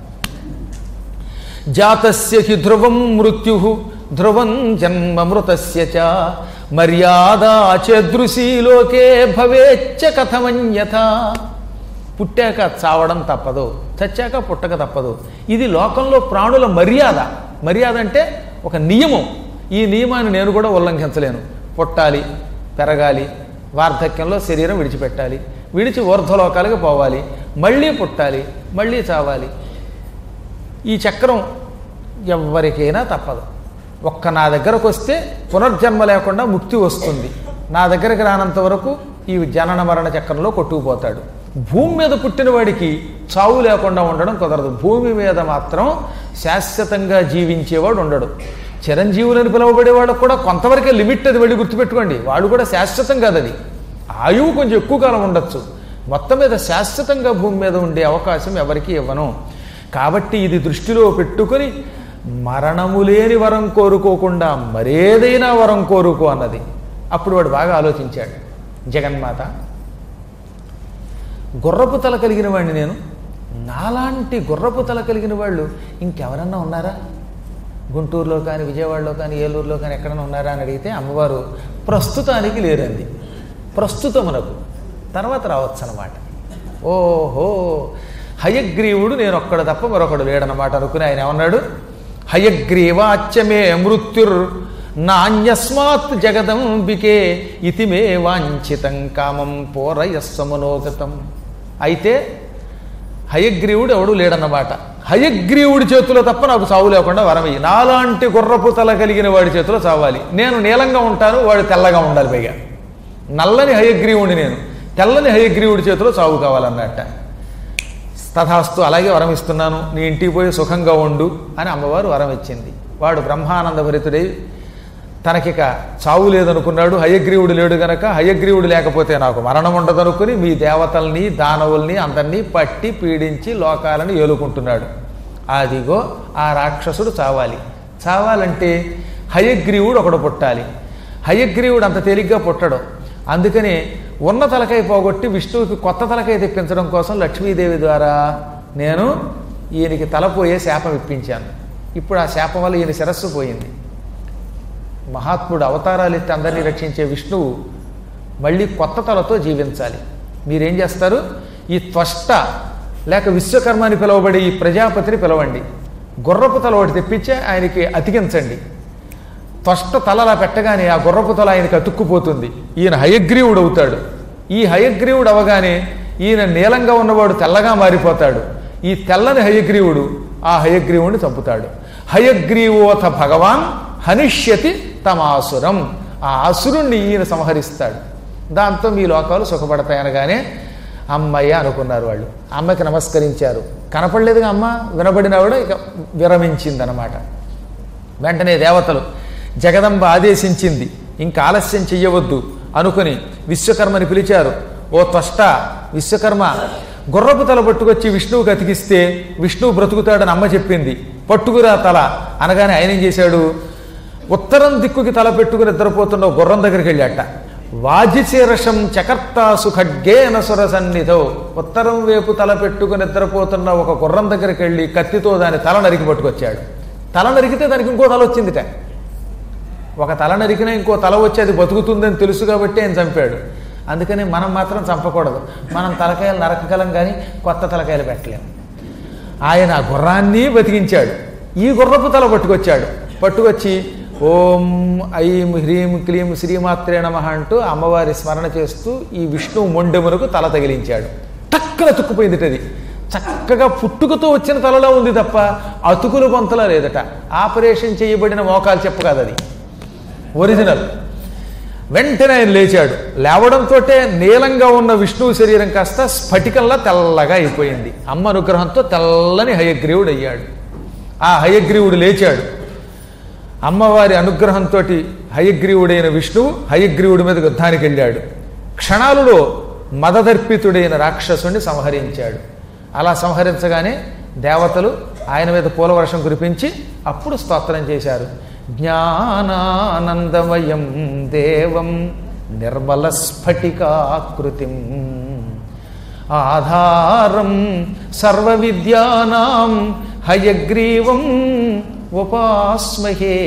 జాతస్య హి ధ్రువం మృత్యు ధ్రువం జన్మమృతస్య చ మర్యాదా చదృశీ లోకే భవేచ్చ కథమన్యథ పుట్టాక చావడం తప్పదు చచ్చాక పుట్టక తప్పదు ఇది లోకంలో ప్రాణుల మర్యాద మర్యాద అంటే ఒక నియమం ఈ నియమాన్ని నేను కూడా ఉల్లంఘించలేను పుట్టాలి పెరగాలి వార్ధక్యంలో శరీరం విడిచిపెట్టాలి విడిచి ఊర్ధ్వలోకాలకు పోవాలి మళ్ళీ పుట్టాలి మళ్ళీ చావాలి ఈ చక్రం ఎవరికైనా తప్పదు ఒక్క నా దగ్గరకు వస్తే పునర్జన్మ లేకుండా ముక్తి వస్తుంది నా దగ్గరికి రానంత వరకు ఈ జనన మరణ చక్రంలో కొట్టుకుపోతాడు భూమి మీద పుట్టిన వాడికి చావు లేకుండా ఉండడం కుదరదు భూమి మీద మాత్రం శాశ్వతంగా జీవించేవాడు ఉండడు చిరంజీవులని పిలువబడేవాడు కూడా కొంతవరకే లిమిట్ అది వెళ్ళి గుర్తుపెట్టుకోండి వాడు కూడా శాశ్వతం కాదు అది ఆయువు కొంచెం ఎక్కువ కాలం ఉండొచ్చు మొత్తం మీద శాశ్వతంగా భూమి మీద ఉండే అవకాశం ఎవరికి ఇవ్వను కాబట్టి ఇది దృష్టిలో పెట్టుకొని మరణము లేని వరం కోరుకోకుండా మరేదైనా వరం కోరుకో అన్నది అప్పుడు వాడు బాగా ఆలోచించాడు జగన్మాత గుర్రపు తల కలిగిన వాడిని నేను నాలాంటి గుర్రపు తల కలిగిన వాళ్ళు ఇంకెవరన్నా ఉన్నారా గుంటూరులో కానీ విజయవాడలో కానీ ఏలూరులో కానీ ఎక్కడైనా ఉన్నారా అని అడిగితే అమ్మవారు ప్రస్తుతానికి లేరండి ప్రస్తుతమునకు తర్వాత రావచ్చు అన్నమాట ఓహో హయగ్రీవుడు నేను ఒక్కడు తప్ప మరొకడు లేడనమాట అనుకుని ఆయన ఏమన్నాడు హయగ్రీవాచ్యమే మృత్యుర్ నాణ్యస్మాత్ జగదంబికే ఇతి మే వాంఛితం కామం పోరయస్వ మనోగతం అయితే హయగ్రీవుడు ఎవడు లేడన్నమాట హయగ్రీవుడి చేతిలో తప్ప నాకు చావు లేకుండా వరమయ్యి నాలాంటి గుర్రపు తల కలిగిన వాడి చేతిలో చావాలి నేను నీలంగా ఉంటాను వాడు తెల్లగా ఉండాలి పైగా నల్లని హయగ్రీవుడి నేను తెల్లని హయగ్రీవుడి చేతిలో చావు కావాలన్నట్ట తథాస్తు అలాగే వరం ఇస్తున్నాను నీ ఇంటికి పోయి సుఖంగా ఉండు అని అమ్మవారు వరం ఇచ్చింది వాడు బ్రహ్మానంద భరితుడై తనకిక చావు లేదనుకున్నాడు హయగ్రీవుడు లేడు గనక హయగ్రీవుడు లేకపోతే నాకు మరణం ఉండదనుకుని మీ దేవతల్ని దానవుల్ని అందరినీ పట్టి పీడించి లోకాలను ఏలుకుంటున్నాడు అదిగో ఆ రాక్షసుడు చావాలి చావాలంటే హయగ్రీవుడు ఒకడు పుట్టాలి హయగ్రీవుడు అంత తేలిగ్గా పుట్టడం అందుకని ఉన్న తలకాయ పోగొట్టి విష్ణువుకి కొత్త తలకాయ తెప్పించడం కోసం లక్ష్మీదేవి ద్వారా నేను ఈయనకి తలపోయే శాపం ఇప్పించాను ఇప్పుడు ఆ శాపం వల్ల ఈయన శిరస్సు పోయింది మహాత్ముడు అవతారాలు ఎత్తి అందరినీ రక్షించే విష్ణువు మళ్ళీ కొత్త తలతో జీవించాలి మీరేం చేస్తారు ఈ త్వష్ట లేక విశ్వకర్మ అని పిలువబడే ఈ ప్రజాపతిని పిలవండి గుర్రపు తల ఒకటి తెప్పించి ఆయనకి అతికించండి త్వష్ట తలలా పెట్టగానే ఆ గుర్రపు తల ఆయనకి అతుక్కుపోతుంది ఈయన హయగ్రీవుడు అవుతాడు ఈ హయగ్రీవుడు అవగానే ఈయన నీలంగా ఉన్నవాడు తెల్లగా మారిపోతాడు ఈ తెల్లని హయగ్రీవుడు ఆ హయగ్రీవుడిని చంపుతాడు హయగ్రీవోథ భగవాన్ హనిష్యతి తమాసురం ఆ అసురుణ్ణి ఈయన సంహరిస్తాడు దాంతో మీ లోకాలు సుఖపడతాయి అనగానే అమ్మయ్య అనుకున్నారు వాళ్ళు అమ్మకి నమస్కరించారు కనపడలేదుగా అమ్మ వినబడినవాడు ఇక విరమించిందనమాట వెంటనే దేవతలు జగదంబ ఆదేశించింది ఇంకా ఆలస్యం చెయ్యవద్దు అనుకుని విశ్వకర్మని పిలిచారు ఓ త్వష్ట విశ్వకర్మ గుర్రపు తల పట్టుకొచ్చి విష్ణువుకి అతికిస్తే విష్ణువు బ్రతుకుతాడని అమ్మ చెప్పింది పట్టుకురా తల అనగానే ఆయన ఏం చేశాడు ఉత్తరం దిక్కుకి తల పెట్టుకుని నిద్రపోతున్న ఓ గుర్రం దగ్గరికి వెళ్ళాట వాజిశీరషం చకర్తాసు ఖడ్గేన సుర సన్నిధో ఉత్తరం వైపు తల పెట్టుకుని నిద్రపోతున్న ఒక గుర్రం దగ్గరికి వెళ్ళి కత్తితో దాని తల నరికి పట్టుకొచ్చాడు తల నరికితే దానికి ఇంకో తల వచ్చిందిట ఒక తల నరికినా ఇంకో తల వచ్చి అది బతుకుతుందని తెలుసు కాబట్టి ఆయన చంపాడు అందుకని మనం మాత్రం చంపకూడదు మనం తలకాయలు నరకగలం కానీ కొత్త తలకాయలు పెట్టలేము ఆయన ఆ గుర్రాన్ని బతికించాడు ఈ గుర్రపు తల పట్టుకొచ్చాడు పట్టుకొచ్చి ఓం ఐం హ్రీం క్లీం శ్రీమాత్రే నమ అంటూ అమ్మవారి స్మరణ చేస్తూ ఈ విష్ణువు మొండెమునకు తల తగిలించాడు టక్కన తుక్కుపోయింది అది చక్కగా పుట్టుకతో వచ్చిన తలలో ఉంది తప్ప అతుకులు కొంతలా లేదట ఆపరేషన్ చేయబడిన మోకాలు చెప్ప కాదు అది ఒరిజినల్ వెంటనే ఆయన లేచాడు లేవడంతో నీలంగా ఉన్న విష్ణువు శరీరం కాస్త స్ఫటికంలా తెల్లగా అయిపోయింది అమ్మ అనుగ్రహంతో తెల్లని హయగ్రీవుడు అయ్యాడు ఆ హయగ్రీవుడు లేచాడు అమ్మవారి అనుగ్రహంతో హయగ్రీవుడైన విష్ణువు హయగ్రీవుడి మీద యుద్ధానికి వెళ్ళాడు క్షణాలలో మదదర్పితుడైన రాక్షసుని సంహరించాడు అలా సంహరించగానే దేవతలు ఆయన మీద పూలవర్షం కురిపించి అప్పుడు స్తోత్రం చేశారు జ్ఞానానందమయం దేవం నిర్మల స్ఫటికాకృతిం ఆధారం సర్వ విద్యానాం హయగ్రీవం ఉపాస్మహే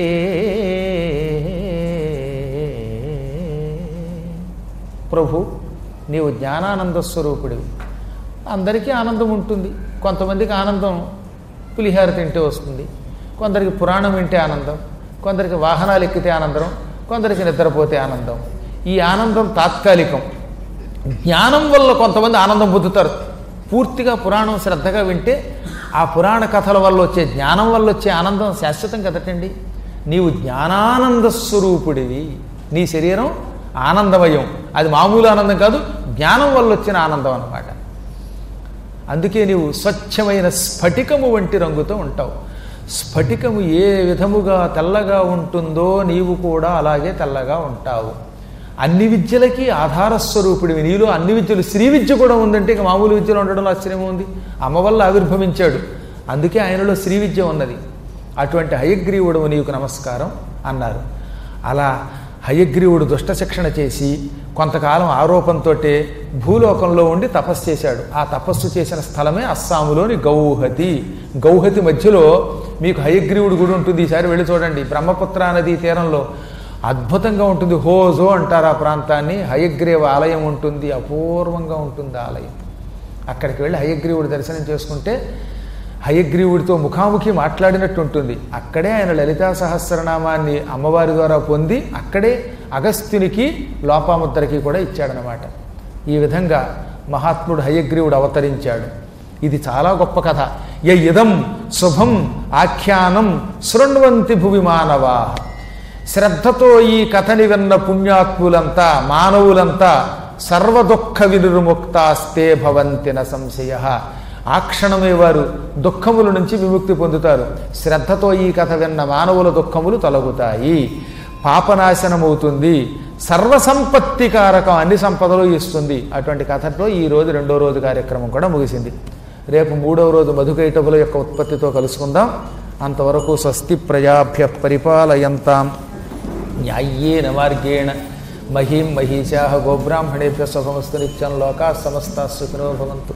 ప్రభు నీవు జ్ఞానానంద స్వరూపుడివి అందరికీ ఆనందం ఉంటుంది కొంతమందికి ఆనందం పులిహార తింటే వస్తుంది కొందరికి పురాణం వింటే ఆనందం కొందరికి వాహనాలు ఎక్కితే ఆనందం కొందరికి నిద్రపోతే ఆనందం ఈ ఆనందం తాత్కాలికం జ్ఞానం వల్ల కొంతమంది ఆనందం పొందుతారు పూర్తిగా పురాణం శ్రద్ధగా వింటే ఆ పురాణ కథల వల్ల వచ్చే జ్ఞానం వల్ల వచ్చే ఆనందం శాశ్వతం కదటండి నీవు జ్ఞానానంద స్వరూపుడివి నీ శరీరం ఆనందమయం అది మామూలు ఆనందం కాదు జ్ఞానం వల్ల వచ్చిన ఆనందం అన్నమాట అందుకే నీవు స్వచ్ఛమైన స్ఫటికము వంటి రంగుతో ఉంటావు స్ఫటికము ఏ విధముగా తెల్లగా ఉంటుందో నీవు కూడా అలాగే తెల్లగా ఉంటావు అన్ని విద్యలకి ఆధార స్వరూపుడివి నీలో అన్ని విద్యలు శ్రీ విద్య కూడా ఉందంటే ఇక మామూలు విద్యలో ఉండడంలో ఆశ్చర్యం ఉంది అమ్మ వల్ల ఆవిర్భవించాడు అందుకే ఆయనలో శ్రీ విద్య ఉన్నది అటువంటి హయగ్రీవుడు నీకు నమస్కారం అన్నారు అలా హయగ్రీవుడు దుష్ట శిక్షణ చేసి కొంతకాలం ఆరోపంతో భూలోకంలో ఉండి తపస్సు చేశాడు ఆ తపస్సు చేసిన స్థలమే అస్సాములోని గౌహతి గౌహతి మధ్యలో మీకు హయగ్రీవుడు గుడి ఉంటుంది ఈసారి వెళ్ళి చూడండి బ్రహ్మపుత్ర నదీ తీరంలో అద్భుతంగా ఉంటుంది హోజో అంటారు ఆ ప్రాంతాన్ని హయగ్రీవ ఆలయం ఉంటుంది అపూర్వంగా ఉంటుంది ఆ ఆలయం అక్కడికి వెళ్ళి హయగ్రీవుడి దర్శనం చేసుకుంటే హయగ్రీవుడితో ముఖాముఖి మాట్లాడినట్టు ఉంటుంది అక్కడే ఆయన లలితా సహస్రనామాన్ని అమ్మవారి ద్వారా పొంది అక్కడే అగస్త్యునికి లోపాముద్రకి కూడా ఇచ్చాడనమాట ఈ విధంగా మహాత్ముడు హయగ్రీవుడు అవతరించాడు ఇది చాలా గొప్ప కథ య ఇదం శుభం ఆఖ్యానం శృణ్వంతి భువి మానవా శ్రద్ధతో ఈ కథని విన్న పుణ్యాత్ములంతా మానవులంతా సర్వదుఃఖ వినిర్ముక్తాస్తే భవంతిన సంశయ ఆ క్షణమే వారు దుఃఖముల నుంచి విముక్తి పొందుతారు శ్రద్ధతో ఈ కథ విన్న మానవుల దుఃఖములు తొలగుతాయి పాపనాశనమవుతుంది సర్వసంపత్తికారకం అన్ని సంపదలు ఇస్తుంది అటువంటి కథతో ఈ రోజు రెండో రోజు కార్యక్రమం కూడా ముగిసింది రేపు మూడవ రోజు మధుకైటబుల యొక్క ఉత్పత్తితో కలుసుకుందాం అంతవరకు స్వస్తి ప్రజాభ్య పరిపాలయంతాం న్యాయ్యేన మార్గేణ మహీం మహిషా గోబ్రాహ్మణేభ్య శుభమస్తు నిత్యం లోకా సమస్త సుఖినో భవంతు